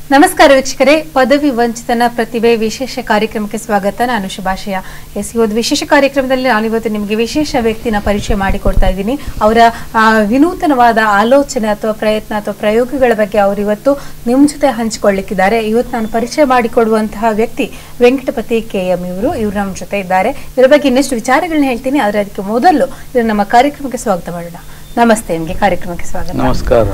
ನಮಸ್ಕಾರ ವೀಕ್ಷಕರೇ ಪದವಿ ವಂಚಿತನ ಪ್ರತಿಭೆ ವಿಶೇಷ ಕಾರ್ಯಕ್ರಮಕ್ಕೆ ಸ್ವಾಗತ ನಾನು ಶುಭಾಶಯ ಎಸ್ ಇವತ್ತು ವಿಶೇಷ ಕಾರ್ಯಕ್ರಮದಲ್ಲಿ ನಾನಿವತ್ತು ನಿಮಗೆ ವಿಶೇಷ ವ್ಯಕ್ತಿನ ಪರಿಚಯ ಮಾಡಿಕೊಡ್ತಾ ಇದ್ದೀನಿ ಅವರ ಆ, ವಿನೂತನವಾದ ಆಲೋಚನೆ ಅಥವಾ ಪ್ರಯತ್ನ ಅಥವಾ ಪ್ರಯೋಗಗಳ ಬಗ್ಗೆ ಅವರು ಇವತ್ತು ನಿಮ್ಮ ಜೊತೆ ಹಂಚಿಕೊಳ್ಳಿಕ್ಕಿದ್ದಾರೆ ಇವತ್ತು ನಾನು ಪರಿಚಯ ಮಾಡಿಕೊಡುವಂತಹ ವ್ಯಕ್ತಿ ವೆಂಕಟಪತಿ ಕೆ ಎಂ ಇವರು ಇವರು ನಮ್ಮ ಜೊತೆ ಇದ್ದಾರೆ ಇದರ ಬಗ್ಗೆ ಇನ್ನಷ್ಟು ವಿಚಾರಗಳನ್ನ ಹೇಳ್ತೀನಿ ಆದರೆ ಅದಕ್ಕೆ ಮೊದಲು ಇವರು ನಮ್ಮ ಕಾರ್ಯಕ್ರಮಕ್ಕೆ ಸ್ವಾಗತ ಮಾಡೋಣ ನಮಸ್ತೆ ನಿಮಗೆ ಕಾರ್ಯಕ್ರಮಕ್ಕೆ ಸ್ವಾಗತ ನಮಸ್ಕಾರ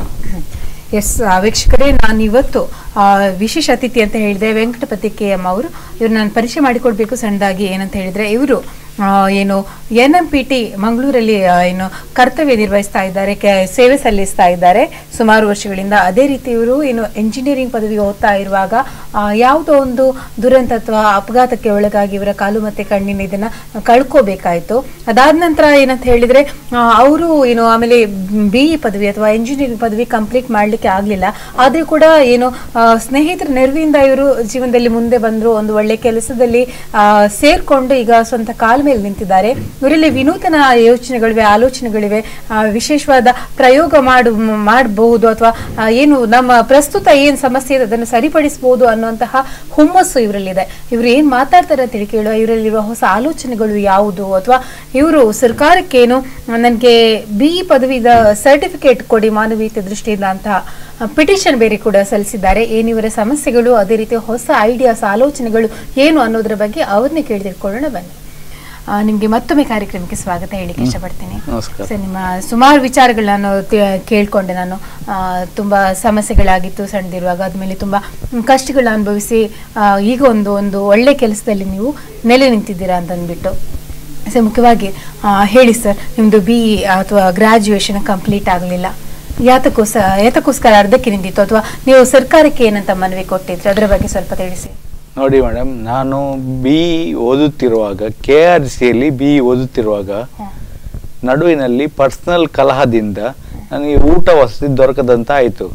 ಎಸ್ ವೀಕ್ಷಕರೇ ನಾನು ಇವತ್ತು ಆ, ವಿಶೇಷ ಅತಿಥಿ ಅಂತ ಹೇಳಿದೆ ವೆಂಕಟಪತಿ ಕೆ ಎಂ ಅವರು ಇವ್ರು ನಾನು ಪರಿಚಯ ಮಾಡಿಕೊಡ್ಬೇಕು ಸಣ್ಣದಾಗಿ ಏನಂತ ಹೇಳಿದ್ರೆ ಇವರು ಆ, ಏನು ಎನ್ ಎಂ ಪಿ ಟಿ ಮಂಗಳೂರಲ್ಲಿ ಆ, ಏನು ಕರ್ತವ್ಯ ನಿರ್ವಹಿಸ್ತಾ ಇದ್ದಾರೆ ಕೆ- ಸೇವೆ ಸಲ್ಲಿಸ್ತಾ ಇದ್ದಾರೆ ಸುಮಾರು ವರ್ಷಗಳಿಂದ ಅದೇ ರೀತಿ ಇವರು ಏನು ಎಂಜಿನಿಯರಿಂಗ್ ಪದವಿ ಓದ್ತಾ ಇರುವಾಗ ಆ, ಯಾವುದೋ ಒಂದು ದುರಂತ ಅಥವಾ ಅಪಘಾತಕ್ಕೆ ಒಳಗಾಗಿ ಇವರ ಕಾಲು ಮತ್ತೆ ಕಣ್ಣಿನ ಇದನ್ನ ಕಳ್ಕೋಬೇಕಾಯ್ತು ಅದಾದ ನಂತರ ಏನಂತ ಹೇಳಿದ್ರೆ ಅವರು ಏನು ಆಮೇಲೆ ಬಿ ಇ ಪದವಿ ಅಥವಾ ಎಂಜಿನಿಯರಿಂಗ್ ಪದವಿ ಕಂಪ್ಲೀಟ್ ಮಾಡ್ಲಿಕ್ಕೆ ಆಗ್ಲಿಲ್ಲ ಆದ್ರೂ ಕೂಡ ಏನು ಆ, ಸ್ನೇಹಿತರ ನೆರವಿಂದ ಇವರು ಜೀವನದಲ್ಲಿ ಮುಂದೆ ಬಂದ್ರು ಒಂದು ಒಳ್ಳೆ ಕೆಲಸದಲ್ಲಿ ಆ, ಸೇರ್ಕೊಂಡು ಈಗ ಸ್ವಂತ ಕಾಲ ಮೇಲೆ ನಿಂತಿದ್ದಾರೆ ಇವರಲ್ಲಿ ವಿನೂತನ ಯೋಚನೆಗಳಿವೆ ಆಲೋಚನೆಗಳಿವೆ ಆ, ವಿಶೇಷವಾದ ಪ್ರಯೋಗ ಮಾಡು ಮಾಡಬಹುದು ಅಥವಾ ಆ, ಏನು ನಮ್ಮ ಪ್ರಸ್ತುತ ಏನ್ ಸಮಸ್ಯೆ ಇದೆ ಅದನ್ನು ಸರಿಪಡಿಸಬಹುದು ಅನ್ನುವಂತಹ ಹುಮ್ಮಸ್ಸು ಇವರಲ್ಲಿದೆ ಇವರು ಏನ್ ಮಾತಾಡ್ತಾರೆ ಅಂತ ಹೇಳಿ ಕೇಳುವ ಇವರಲ್ಲಿರುವ ಹೊಸ ಆಲೋಚನೆಗಳು ಯಾವುದು ಅಥವಾ ಇವರು ಸರ್ಕಾರಕ್ಕೇನು ನನಗೆ ಬಿ ಇ ಪದವಿದ ಸರ್ಟಿಫಿಕೇಟ್ ಕೊಡಿ ಮಾನವೀಯತೆ ದೃಷ್ಟಿಯಿಂದ ಅಂತ ಪಿಟಿಷನ್ ಬೇರೆ ಕೂಡ ಸಲ್ಲಿಸಿದ್ದಾರೆ ಏನು ಇವರ ಸಮಸ್ಯೆಗಳು ಅದೇ ರೀತಿ ಹೊಸ ಐಡಿಯಾಸ್ ಆಲೋಚನೆಗಳು ಏನು ಅನ್ನೋದ್ರ ಬಗ್ಗೆ ಅವ್ರನ್ನೇ ಕೇಳಿ ತಿಳ್ಕೊಳ್ಳೋಣ ಬನ್ನಿ ಆ, ನಿಮ್ಗೆ ಮತ್ತೊಮ್ಮೆ ಕಾರ್ಯಕ್ರಮಕ್ಕೆ ಸ್ವಾಗತ ಹೇಳಿಕ್ಕೆ ಇಷ್ಟಪಡ್ತೀನಿ ನಮಸ್ಕಾರ ಸರ್ ನಿಮ್ಮ ಸುಮಾರು ವಿಚಾರಗಳು ನಾನು ತಿ- ಕೇಳ್ಕೊಂಡೆ ನಾನು ಆ, ತುಂಬಾ ಸಮಸ್ಯೆಗಳಾಗಿತ್ತು ಸಣ್ಣದಿರುವಾಗ ಆದ್ಮೇಲೆ ತುಂಬಾ ಕಷ್ಟಗಳನ್ನ ಅನುಭವಿಸಿ ಆ, ಈಗ ಒಂದು ಒಂದು ಒಳ್ಳೆ ಕೆಲಸದಲ್ಲಿ ನೀವು ನೆಲೆ ನಿಂತಿದ್ದೀರಾ ಅಂತ ಅಂದ್ಬಿಟ್ಟು ಸರ್ ಮುಖ್ಯವಾಗಿ ಆ, ಹೇಳಿ ಸರ್ ನಿಮ್ದು ಬಿ ಇ ಅಥವಾ ಗ್ರಾಜುಯೇಷನ್ ಕಂಪ್ಲೀಟ್ ಆಗಲಿಲ್ಲ ಯಾತಕ್ಕೋಸ್ಕರ ಯಾತಕ್ಕೋಸ್ಕರ ಅರ್ಧಕ್ಕೆ ನಿಂತಿತ್ತು ಅಥವಾ ನೀವು ಸರ್ಕಾರಕ್ಕೆ ಏನಂತ ಮನವಿ ಕೊಟ್ಟಿದ್ರಿ ಅದರ ಬಗ್ಗೆ ಸ್ವಲ್ಪ ತಿಳಿಸಿ ನೋಡಿ ಮೇಡಮ್ ನಾನು ಬಿ ಓದುತ್ತಿರುವಾಗ ಕೆ ಆರ್ ಸಿಯಲ್ಲಿ ಬಿ ಓದುತ್ತಿರುವಾಗ ಹ. ನಡುವಿನಲ್ಲಿ ಪರ್ಸನಲ್ ಕಲಹದಿಂದ ನನಗೆ ಊಟ ವಸತಿ ದೊರಕದಂತ ಆಯಿತು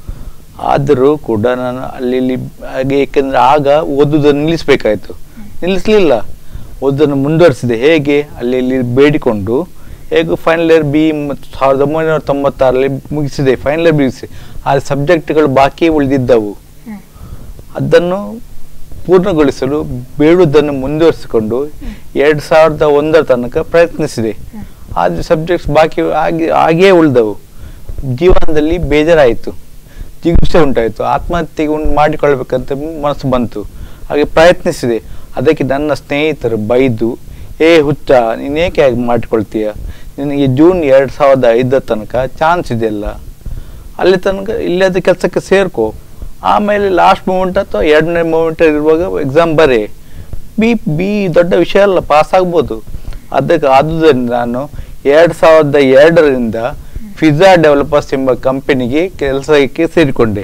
ಆದರೂ ಕೂಡ ನಾನು ಅಲ್ಲಿ ಇಲ್ಲಿ ಹಾಗೆ ಏಕೆಂದರೆ ಆಗ ಓದುವುದನ್ನು ನಿಲ್ಲಿಸಬೇಕಾಯಿತು ನಿಲ್ಲಿಸಲಿಲ್ಲ ಓದನ್ನು ಮುಂದುವರಿಸಿದೆ ಹೇಗೆ ಅಲ್ಲಿ ಇಲ್ಲಿ ಬೇಡಿಕೊಂಡು ಹೇಗೂ ಫೈನಲ್ ಇಯರ್ ಬಿ ಸಾವಿರದ ಒಂಬೈನೂರ ತೊಂಬತ್ತಾರರಲ್ಲಿ ಮುಗಿಸಿದೆ ಫೈನಲ್ ಇಯರ್ ಮುಗಿಸಿ ಆ ಸಬ್ಜೆಕ್ಟ್ಗಳು ಬಾಕಿ ಉಳಿದಿದ್ದವು ಹ್ಮ್. ಅದನ್ನು ಪೂರ್ಣಗೊಳಿಸಲು ಬೇಡುವುದನ್ನು ಮುಂದುವರಿಸಿಕೊಂಡು ಎರಡು ಸಾವಿರದ ಒಂದರ ತನಕ ಪ್ರಯತ್ನಿಸಿದೆ ಆದರೆ ಸಬ್ಜೆಕ್ಟ್ಸ್ ಬಾಕಿ ಆಗಿ ಹಾಗೇ ಉಳಿದವು ಜೀವನದಲ್ಲಿ ಬೇಜಾರಾಯಿತು ಜಿಗುಪ್ಸೆ ಉಂಟಾಯಿತು ಆತ್ಮಹತ್ಯೆಗೆ ಉಂಟು ಮಾಡಿಕೊಳ್ಬೇಕಂತ ಮನಸ್ಸು ಬಂತು ಹಾಗೆ ಪ್ರಯತ್ನಿಸಿದೆ ಅದಕ್ಕೆ ನನ್ನ ಸ್ನೇಹಿತರು ಬೈದು ಏ ಹುಚ್ಚ ನೀನೇಕೆ ಹಾಗೆ ಮಾಡಿಕೊಳ್ತೀಯ ನಿನಗೆ ಜೂನ್ ಎರಡು ಸಾವಿರದ ಐದರ ತನಕ ಚಾನ್ಸ್ ಇದೆಯಲ್ಲ ಅಲ್ಲಿ ತನಕ ಇಲ್ಲದ ಕೆಲಸಕ್ಕೆ ಸೇರ್ಕೋ ಆಮೇಲೆ ಲಾಸ್ಟ್ ಮೂಮೆಂಟ್ ಅಥವಾ ಎರಡನೇ ಮೂಮೆಂಟ್ ಇರುವಾಗ ಎಕ್ಸಾಮ್ ಬರೀ ಬಿ ಬಿ ದೊಡ್ಡ ವಿಷಯ ಅಲ್ಲ ಪಾಸ್ ಆಗ್ಬೋದು ಅದಕ್ಕೆ ಆದುದರಿಂದ ನಾನು ಎರಡು ಸಾವಿರದ ಎರಡರಿಂದ ಫಿಜಾ ಡೆವಲಪರ್ಸ್ ಎಂಬ ಕಂಪನಿಗೆ ಕೆಲಸಕ್ಕೆ ಸೇರಿಕೊಂಡೆ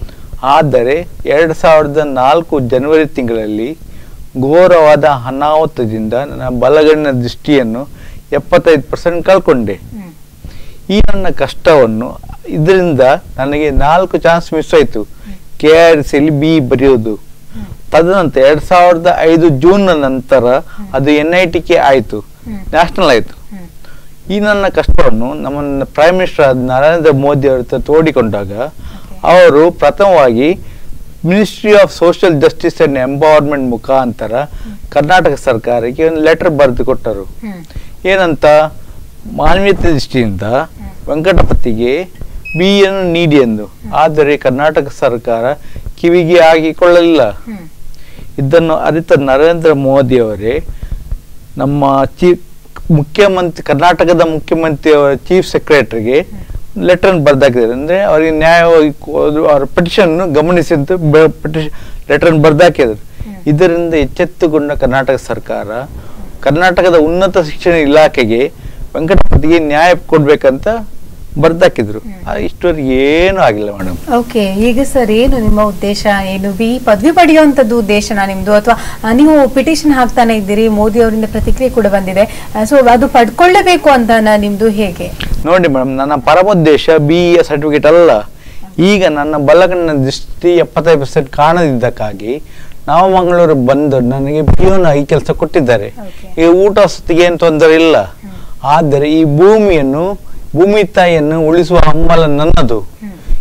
ಆದರೆ ಎರಡು ಸಾವಿರದ ನಾಲ್ಕು ಜನವರಿ ತಿಂಗಳಲ್ಲಿ ಘೋರವಾದ ಅನಾಹುತದಿಂದ ನನ್ನ ಬಲಗಣ್ಣಿನ ದೃಷ್ಟಿಯನ್ನು ಎಪ್ಪತ್ತೈದು ಪರ್ಸೆಂಟ್ ಕಳ್ಕೊಂಡೆ ಹ್ಮ್. ಈ ನನ್ನ ಕಷ್ಟವನ್ನು ಇದರಿಂದ ನನಗೆ ನಾಲ್ಕು ಚಾನ್ಸ್ ಮಿಸ್ ಆಯಿತು ಕೆ ಆರ್ ಸಿಲಿ ಬಿ ಬರೆಯೋದು ತದನಂತರ ಎರಡ್ ಸಾವಿರದ ಐದು ಜೂನ್ ನಂತರ ಅದು ಎನ್ ಐ ಟಿ ಕೆ ಆಯಿತು ಹ್ಮ್. ನ್ಯಾಷನಲ್ ಆಯಿತು ಹ್ಮ್. ಈ ನನ್ನ ಕಷ್ಟವನ್ನು ನಮ್ಮ ಪ್ರೈಮ್ ಮಿನಿಸ್ಟರ್ ಆದ ನರೇಂದ್ರ ಮೋದಿ ಅವರ ಹತ್ರ ತೋಡಿಕೊಂಡಾಗ ಅವರು ಪ್ರಥಮವಾಗಿ ministry of social justice and empowerment ಮುಖಾಂತರ ಕರ್ನಾಟಕ ಸರ್ಕಾರಕ್ಕೆ ಒಂದು ಲೆಟರ್ ಬರೆದು ಕೊಟ್ಟರು ಹ್ಮ್. ಏನಂತ ಮಾನವೀಯತೆ ದೃಷ್ಟಿಯಿಂದ ವೆಂಕಟಪತಿಗೆ ಬಿ ಅನ್ನು ನೀಡಿ ಎಂದು ಆದರೆ ಕರ್ನಾಟಕ ಸರ್ಕಾರ ಕಿವಿಗೆ ಹಾಕಿಕೊಳ್ಳಲಿಲ್ಲ ಹ್ಮ್. ಇದನ್ನು ಅರಿತ ನರೇಂದ್ರ ಮೋದಿ ಅವರೇ ನಮ್ಮ ಚೀಫ್ ಮುಖ್ಯಮಂತ್ರಿ ಕರ್ನಾಟಕದ ಮುಖ್ಯಮಂತ್ರಿ ಅವರ ಚೀಫ್ ಸೆಕ್ರೆಟರಿಗೆ ಲೆಟರ್ ಬರ್ದಾಕಿದ್ದಾರೆ ಅಂದ್ರೆ ಅವರಿಗೆ ನ್ಯಾಯವಾಗಿ ಕೋ- ಅವರ ಪಟಿಷನ್ ಗಮನಿಸಿದ್ದು ಪಟಿಷನ್ ಲೆಟರ್ ಬರ್ದಾಕಿದ್ದಾರೆ ಇದರಿಂದ ಎಚ್ಚೆತ್ತುಕೊಂಡ ಕರ್ನಾಟಕ ಸರ್ಕಾರ ಕರ್ನಾಟಕದ ಉನ್ನತ ಶಿಕ್ಷಣ ಇಲಾಖೆಗೆ ವೆಂಕಟಪತಿಗೆ ನ್ಯಾಯ ಕೊಡ್ಬೇಕಂತ ಬರ್ದಾಕಿದ್ರು ಆ, ಇಷ್ಟವರೆಗೆ ಏನೂ ಆಗಿಲ್ಲ ಮೇಡಮ್ ಓಕೆ ಈಗ ಸರ್ ಏನು ನಿಮ್ಮ ಉದ್ದೇಶ ಏನು ಬಿ ಪದವಿ ಪಡೆಯುವಂತದ್ದು ಉದ್ದೇಶನ ನಿಮ್ದು ಅಥವಾ ಆ, ನೀವು ಪಿಟಿಷನ್ ಹಾಕ್ತಾನೆ ಇದ್ದೀರಿ ಮೋದಿ ಅವರಿಂದ ಪ್ರತಿಕ್ರಿಯೆ ಕೂಡ ಬಂದಿದೆ ಸೊ ಅದು ಪಡ್ಕೊಳ್ಳೇಬೇಕು ಅಂತ ನಿಮ್ದು ಹೇಗೆ ನೋಡಿ ಮೇಡಮ್ ನನ್ನ ಪರಮೋದ್ದೇಶ ಬಿ ಎ ಸರ್ಟಿಫಿಕೇಟ್ ಅಲ್ಲ ಈಗ ನನ್ನ ಬಲಗಣ್ಣಿನ ದೃಷ್ಟಿ ಎಪ್ಪತ್ತೈದು ಪರ್ಸೆಂಟ್ ಕಾಣದಿದ್ದಕ್ಕಾಗಿ ನಾವು ಮಂಗಳೂರು ಬಂದು ನನಗೆ ಪಿಯೋನ್ ಆಗಿ ಕೆಲಸ ಕೊಟ್ಟಿದ್ದಾರೆ Okay. ಈಗ ಊಟ ವಸತಿಗೆ ಏನು ತೊಂದರೆ ಇಲ್ಲ ಆದರೆ ಈ ಭೂಮಿಯನ್ನು ಭೂಮಿ ತಾಯಿಯನ್ನು ಉಳಿಸುವ ಹಂಬಲ ನನ್ನದು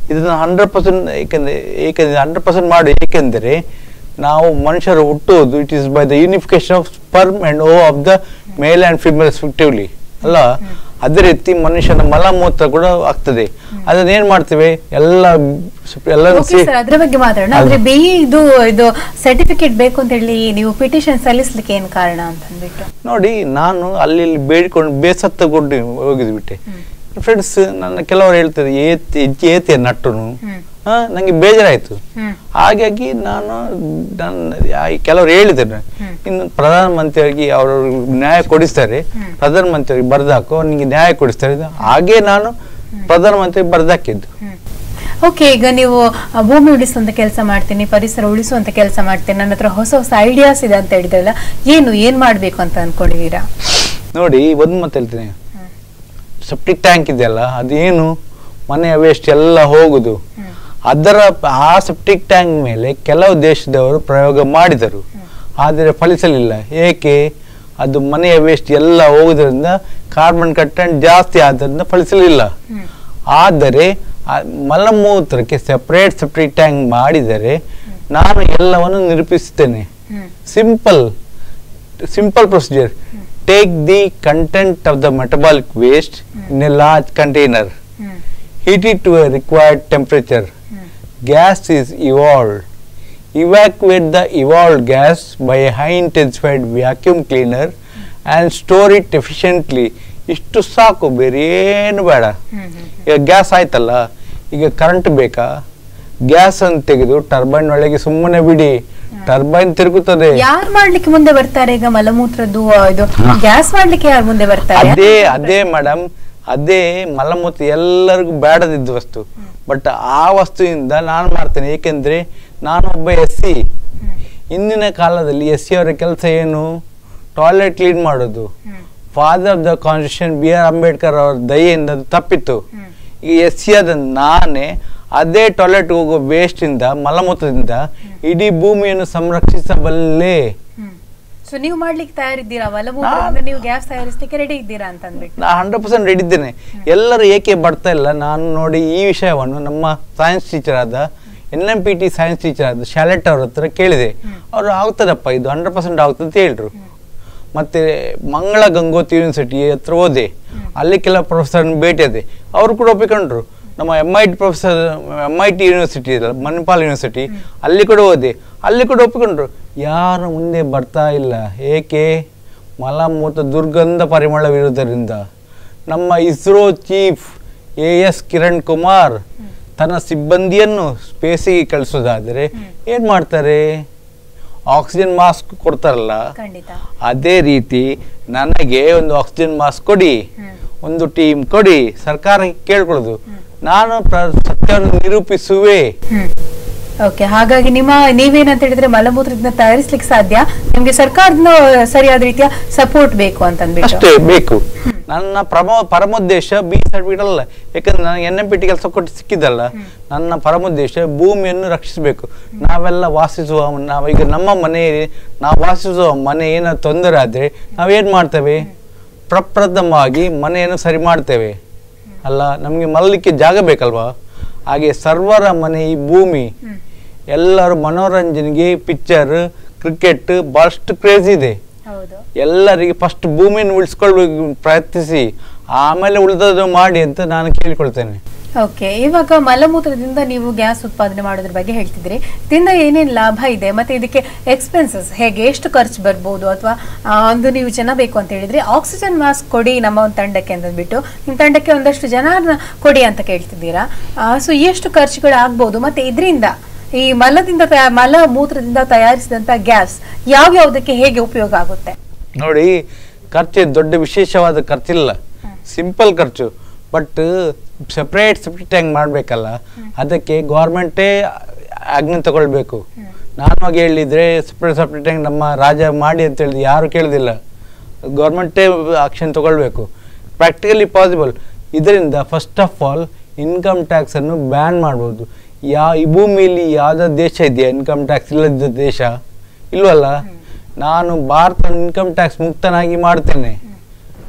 ಇದನ್ನ ಹಂಡ್ರೆಡ್ ಪರ್ಸೆಂಟ್ ಏಕೆಂದರೆ ಏಕೆಂದರೆ ಹಂಡ್ರೆಡ್ ಪರ್ಸೆಂಟ್ ಮಾಡಿ ಏಕೆಂದರೆ ನಾವು ಮನುಷ್ಯರು ಹುಟ್ಟುವುದು it is by the unification of sperm and oh of the male and female respectively ಅಲ್ಲ ಅದೇ ರೀತಿ ಮನುಷ್ಯನ ಮಲಮೂತ್ರ ಕೂಡ ಆಗ್ತದೆ ಅದನ್ನ ಏನ್ ಮಾಡ್ತೇವೆ ಎಲ್ಲ ಎಲ್ಲ ಓಕೆ ಸರ್ ಅದ್ರ ಬಗ್ಗೆ ಮಾತಾಡೋಣ ಆದ್ರೆ ಬಿ ಇದು ಇದು ಸರ್ಟಿಫಿಕೇಟ್ ಬೇಕು ಅಂತ ಹೇಳಿ ನೀವು ಪಿಟಿಷನ್ ಸಲ್ಲಿಸ್ಲಿಕ್ಕೆ ಏನ್ ಕಾರಣ ಅಂತ ಅಂದ್ಬಿಟ್ಟು ನೋಡಿ ನಾನು ಅಲ್ಲಿ ಇಲ್ಲಿ ಬೇಡಿಕೊಂಡು ಬೇಸತ್ತಗೊಂಡು ಹೋಗಿದ್ಬಿಟ್ಟೆ ಫ್ರೆಂಡ್ಸ್ ನನ್ನ ಕೆಲವರು ಹೇಳ್ತಾರೆ ಏತಿ ಏತಿಯ ನಟ್ಟನು ಹ್ಮ್. ಹಾ ನಂಗೆ ಬೇಜಾರಾಯ್ತು ಹ್ಮ್ ಹಾಗಾಗಿ ನಾನು ನನ್ನ ಆ- ಕೆಲವರು ಹೇಳಿದ್ದಾರೆ ಹ್ಮ್. ಇನ್ನು ಪ್ರಧಾನಮಂತ್ರಿಯಾಗಿ ಅವರು ನ್ಯಾಯ ಕೊಡಿಸ್ತಾರೆ ಹ್ಮ್. ಪ್ರಧಾನಮಂತ್ರಿಗೆ ಬರ್ದಾಕು ನಿಂಗೆ ನ್ಯಾಯ ಕೊಡಿಸ್ತಾರೆ ಇದು. ಹಾಗೆ ನಾನು ಪ್ರಧಾನಮಂತ್ರಿ ಬರ್ದಾಕಿದ್ದು ಓಕೆ ಈಗ ನೀವು ಆ, ಭೂಮಿ ಉಳಿಸುವಂತ ಕೆಲಸ ಮಾಡ್ತೀನಿ ಪರಿಸರ ಉಳಿಸುವಂತ ಕೆಲಸ ಮಾಡ್ತೀನಿ ನನ್ನ ಹತ್ರ ಹೊಸ ಹೊಸ ಐಡಿಯಾಸ್ ಇದೆ ಅಂತ ಹೇಳಿದ್ರಲ್ಲ ಏನು ಏನ್ ಮಾಡ್ಬೇಕು ಅಂತ ಅನ್ಕೊಂಡಿದೀರಾ ನೋಡಿ ಒಂದು ಮತ್ತೆ ಹೇಳ್ತೀನಿ ಸೆಪ್ಟಿಕ್ ಟ್ಯಾಂಕ್ ಇದೆಯಲ್ಲ ಅದೇನು ಮನೆಯ ವೇಸ್ಟ್ ಎಲ್ಲ ಹೋಗುದು ಹ್ಮ್. ಅದರ ಆ ಸೆಪ್ಟಿಕ್ ಟ್ಯಾಂಕ್ ಮೇಲೆ ಕೆಲವು ದೇಶದವರು ಪ್ರಯೋಗ ಮಾಡಿದರು ಆದರೆ ಫಲಿಸಲಿಲ್ಲ ಏಕೆ ಅದು ಮನೆಯ ವೇಸ್ಟ್ ಎಲ್ಲ ಹೋಗುವುದರಿಂದ ಕಾರ್ಬನ್ ಕಂಟೆಂಟ್ ಜಾಸ್ತಿ ಆದ್ದರಿಂದ ಫಲಿಸಲಿಲ್ಲ ಹ್ಮ್. ಆದರೆ ಆ ಮಲಮೂತ್ರಕ್ಕೆ ಸೆಪರೇಟ್ ಸೆಪ್ಟಿಕ್ ಟ್ಯಾಂಕ್ ಮಾಡಿದರೆ ನಾನು ಎಲ್ಲವನ್ನು ನಿರೂಪಿಸುತ್ತೇನೆ ಹ್ಮ್ simple simple procedure take the content of the metabolic waste in a large container hmm heat it to a required temperature hmm gas is evolved evacuate the evolved gas by a high intensified vacuum cleaner and store it efficiently ಇಷ್ಟು ಸಾಕು ಬೇರೆ ಏನು ಬೇಡ ಹ್ಮ್ ಹ್ಮ್ ಈಗ gas ಆಯ್ತಲ್ಲ ಈಗ current ಬೇಕಾ gas ಅನ್ನು ತೆಗೆದು ಟರ್ಬೈನ್ ಒಳಗೆ ಸುಮ್ಮನೆ ಬಿಡಿ ಟರ್ಬೈನ್ ತಿರುಗುತ್ತದೆ ಯಾರು ಮಾಡ್ಲಿಕ್ಕೆ ಮುಂದೆ ಬರ್ತಾರೆ ಈಗ ಮಲಮೂತ್ರದ್ದು ಆ, ಇದು ಗ್ಯಾಸ್ ಮಾಡ್ಲಿಕ್ಕೆ ಯಾರು ಮುಂದೆ ಬರ್ತಾರೆ ಅದೇ ಅದೇ ಮೇಡಮ್ ಅದೇ ಮಲಮೂತ್ರ ಎಲ್ಲರಿಗೂ ಬೇಡದಿದ್ದ ವಸ್ತು ಬಟ್ ಆ ವಸ್ತುವಿಂದ ನಾನು ಮಾಡ್ತೇನೆ ಏಕೆಂದ್ರೆ ನಾನು ಒಬ್ಬ ಎಸ್ ಸಿ ಹ್ಮ್. ಇಂದಿನ ಕಾಲದಲ್ಲಿ ಎಸ್ ಸಿ ಅವರ ಕೆಲಸ ಏನು ಟಾಯ್ಲೆಟ್ ಕ್ಲೀನ್ ಮಾಡೋದು ಹ್ಮ್. Father of the constitution B R Ambedkar ಅವರ ದಯೆಯಿಂದ ಅದು ತಪ್ಪಿತ್ತು ಹ್ಮ್. ಈ ಎಸ್ ಸಿ ಆದ ನಾನೇ ಅದೇ ಟಾಯ್ಲೆಟ್ ಹೋಗೋ ವೇಸ್ಟ್ ಇಂದ ಮಲಮೂತ್ರದಿಂದ ಇಡೀ ಭೂಮಿಯನ್ನು ಸಂರಕ್ಷಿಸಬಲ್ಲೆ ಹ್ಮ್ ಸೊ ನೀವು ಮಾಡ್ಲಿಕ್ಕೆ ತಯಾರಿದ್ದೀರಾ ಮಲಮೂತ್ರದಿಂದ ನೀವು ಗ್ಯಾಸ್ ತಯಾರಿಸ್ಲಿಕ್ಕೆ ರೆಡಿ ಇದ್ದೀರಾ ಅಂತ ಅಂದ್ಬಿಟ್ಟು ನಾ ಹಂಡ್ರೆಡ್ ಪರ್ಸೆಂಟ್ ರೆಡಿ ಇದ್ದೇನೆ ಎಲ್ಲರೂ ಏಕೆ ಬರ್ತಾ ಇಲ್ಲ ನಾನು ನೋಡಿ ಈ ವಿಷಯವನ್ನು ನಮ್ಮ ಸೈನ್ಸ್ ಟೀಚರ್ ಆದ N M P T science teacher ಆದ ಶಾಲೆಟ್ ಅವ್ರ ಹತ್ರ ಕೇಳಿದೆ ಅವರು ಆಗ್ತದಪ್ಪ ಇದು ಹಂಡ್ರೆಡ್ ಪರ್ಸೆಂಟ್ ಆಗ್ತದೆ ಅಂತ ಹೇಳಿದ್ರು ಮತ್ತೆ ಮಂಗಳ ಗಂಗೋತ್ರಿ ಯೂನಿವರ್ಸಿಟಿ ಹತ್ರ ಹೋದೆ ಅಲ್ಲಿ ಕೆಲ ಪ್ರೊಫೆಸರ್ ಭೇಟಿ ಆದೆ ಅವರು ಕೂಡ ಒಪ್ಪಿಕೊಂಡ್ರು ನಮ್ಮ M I T professor M I T university ಇದಲ್ಲ ಮಣಿಪಾಲ್ ಯೂನಿವರ್ಸಿಟಿ ಅಲ್ಲಿ ಕೂಡ ಹೋದೆ ಅಲ್ಲಿ ಕೂಡ ಒಪ್ಪಿಕೊಂಡ್ರು ಯಾರು ಮುಂದೆ ಬರ್ತಾ ಇಲ್ಲ ಏಕೆ ಮಲಮೂತ್ರ ದುರ್ಗಂಧ ಪರಿಮಳವಿರುವುದರಿಂದ ನಮ್ಮ ISRO chief A S Kiran Kumar ತನ್ನ ಸಿಬ್ಬಂದಿಯನ್ನು ಸ್ಪೇಸಿಗೆ ಕಳಿಸೋದಾದರೆ ಏನು ಮಾಡ್ತಾರೆ ಆಕ್ಸಿಜನ್ ಮಾಸ್ಕ್ ಕೊಡ್ತಾರಲ್ಲ ಖಂಡಿತ ಅದೇ ರೀತಿ ನನಗೆ ಒಂದು ಆಕ್ಸಿಜನ್ ಮಾಸ್ಕ್ ಕೊಡಿ ಹ್ಮ್. ಒಂದು ಟೀಮ್ ಕೊಡಿ ಸರ್ಕಾರಕ್ಕೆ ಕೇಳ್ಕೊಳ್ಳೋದು ನಾನು ಪ್ರ- ಸತ್ಯವನ್ನು ನಿರೂಪಿಸುವೆ ಹ್ಮ್ ಓಕೆ ಹಾಗಾಗಿ ನಿಮ್ಮ ನೀವೇನಂತ ಹೇಳಿದ್ರೆ ಮಲಮೂತ್ರದಿಂದ ತಯಾರಿಸ್ಲಿಕ್ಕೆ ಸಾಧ್ಯ ನಿಮ್ಗೆ ಸರ್ಕಾರದ ಸರಿಯಾದ ರೀತಿಯ ಸಪೋರ್ಟ್ ಬೇಕು ಅಂತ ಅಂದ್ಬಿಟ್ಟು ಅಷ್ಟೇ ಬೇಕು ನನ್ನ ಪ್ರಮ ಪರಮೋದ್ದೇಶ ಬಿ ಸರ್ಟಿಫಿಕೇಟ್ ಅಲ್ಲ ಯಾಕಂದ್ರೆ ನನಗೆ ಎನ್ ಎಂ ಪಿ ಟಿ ಕೆಲಸ ಕೊಟ್ಟು ಸಿಕ್ಕಿದ್ದಲ್ಲ ನನ್ನ ಪರಮೋದ್ದೇಶ ಭೂಮಿಯನ್ನು ರಕ್ಷಿಸಬೇಕು ನಾವೆಲ್ಲ ವಾಸಿಸುವ ನಾವು ಈಗ ನಮ್ಮ ಮನೆ ನಾವು ವಾಸಿಸುವ ಮನೆ ಏನಾದ್ರು ತೊಂದರೆ ಆದರೆ ನಾವೇನು ಮಾಡ್ತೇವೆ ಪ್ರಪ್ರಥಮವಾಗಿ ಮನೆಯನ್ನು ಸರಿ ಮಾಡ್ತೇವೆ ಅಲ್ಲ ನಮಗೆ ಮಲಗಲಿಕ್ಕೆ ಜಾಗ ಬೇಕಲ್ವಾ ಹಾಗೆ ಸರ್ವರ ಮನೆ ಈ ಭೂಮಿ ಹ್ಮ್. ಎಲ್ಲರೂ ಮನೋರಂಜನೆಗೆ ಪಿಕ್ಚರ್ ಕ್ರಿಕೆಟ್ ಭಾಳಷ್ಟು ಕ್ರೇಜ್ ಇದೆ ಹೌದು ಎಲ್ಲರಿಗೆ ಫಸ್ಟ್ ಭೂಮಿಯನ್ನು ಉಳಿಸ್ಕೊಳ್ಬೇಕು ಪ್ರಯತ್ನಿಸಿ ಆಮೇಲೆ ಉಳಿದದ್ದು ಮಾಡಿ ಅಂತ ನಾನು ಕೇಳಿಕೊಳ್ತೇನೆ ಓಕೆ ಇವಾಗ ಮಲಮೂತ್ರದಿಂದ ನೀವು ಗ್ಯಾಸ್ ಉತ್ಪಾದನೆ ಮಾಡೋದ್ರ ಬಗ್ಗೆ ಹೇಳ್ತಿದ್ರಿ ಇದರಿಂದ ಏನೇನು ಲಾಭ ಇದೆ ಮತ್ತೆ ಇದಕ್ಕೆ ಎಕ್ಸ್ಪೆನ್ಸಸ್ ಹೇಗೆ ಎಷ್ಟು ಖರ್ಚು ಬರ್ಬೋದು ಅಥವಾ ಒಂದು ನೀವು ಜನ ಬೇಕು ಅಂತ ಹೇಳಿದ್ರೆ ಆಕ್ಸಿಜನ್ ಮಾಸ್ಕ್ ಕೊಡಿ ನಮ್ಮ ಒಂದು ತಂಡಕ್ಕೆ ಅಂತ ಅಂದ್ಬಿಟ್ಟು ನಿಮ್ಮ ತಂಡಕ್ಕೆ ಒಂದಷ್ಟು ಜನ ಕೊಡಿ ಅಂತ ಕೇಳ್ತಿದ್ದೀರಾ ಸೊ ಎಷ್ಟು ಖರ್ಚುಗಳು ಆಗ್ಬೋದು ಮತ್ತೆ ಇದರಿಂದ ಈ ಮಲದಿಂದ ತಯಾ ಮಲ ಮೂತ್ರದಿಂದ ತಯಾರಿಸಿದಂತ ಗ್ಯಾಸ್ ಯಾವ್ಯಾವುದಕ್ಕೆ ಹೇಗೆ ಉಪಯೋಗ ಆಗುತ್ತೆ ನೋಡಿ ಖರ್ಚು ದೊಡ್ಡ ವಿಶೇಷವಾದ ಖರ್ಚಿಲ್ಲ ಸಿಂಪಲ್ ಖರ್ಚು ಬಟ್ ಸೆಪ್ರೇಟ್ ಸೆಪ್ರೇಟ್ ಟ್ಯಾಂಕ್ ಮಾಡಬೇಕಲ್ಲ ಅದಕ್ಕೆ ಗೌರ್ಮೆಂಟೇ ಆಜ್ಞೆ ತಗೊಳ್ಬೇಕು ನಾನು ಆಗ ಹೇಳಿದ್ರೆ ಸೆಪ್ರೇಟ್ ಸೆಪ್ರೇಟ್ ಟ್ಯಾಂಕ್ ನಮ್ಮ ರಾಜ ಮಾಡಿ ಅಂತ ಹೇಳಿದ್ರೆ ಯಾರು ಕೇಳೋದಿಲ್ಲ ಗೌರ್ಮೆಂಟೇ ಆಕ್ಷನ್ ತಗೊಳ್ಬೇಕು ಪ್ರಾಕ್ಟಿಕಲಿ ಪಾಸಿಬಲ್ ಇದರಿಂದ ಫಸ್ಟ್ ಆಫ್ ಆಲ್ ಇನ್ಕಮ್ ಟ್ಯಾಕ್ಸನ್ನು ಬ್ಯಾನ್ ಮಾಡ್ಬೋದು ಯಾ ಈ ಭೂಮಿಯಲ್ಲಿ ಯಾವುದೋ ದೇಶ ಇದೆಯಾ ಇನ್ಕಮ್ ಟ್ಯಾಕ್ಸ್ ಇಲ್ಲದ ದೇಶ ಇಲ್ವಲ್ಲ ನಾನು ಭಾರತ ಇನ್ಕಮ್ ಟ್ಯಾಕ್ಸ್ ಮುಕ್ತನಾಗಿ ಮಾಡ್ತೇನೆ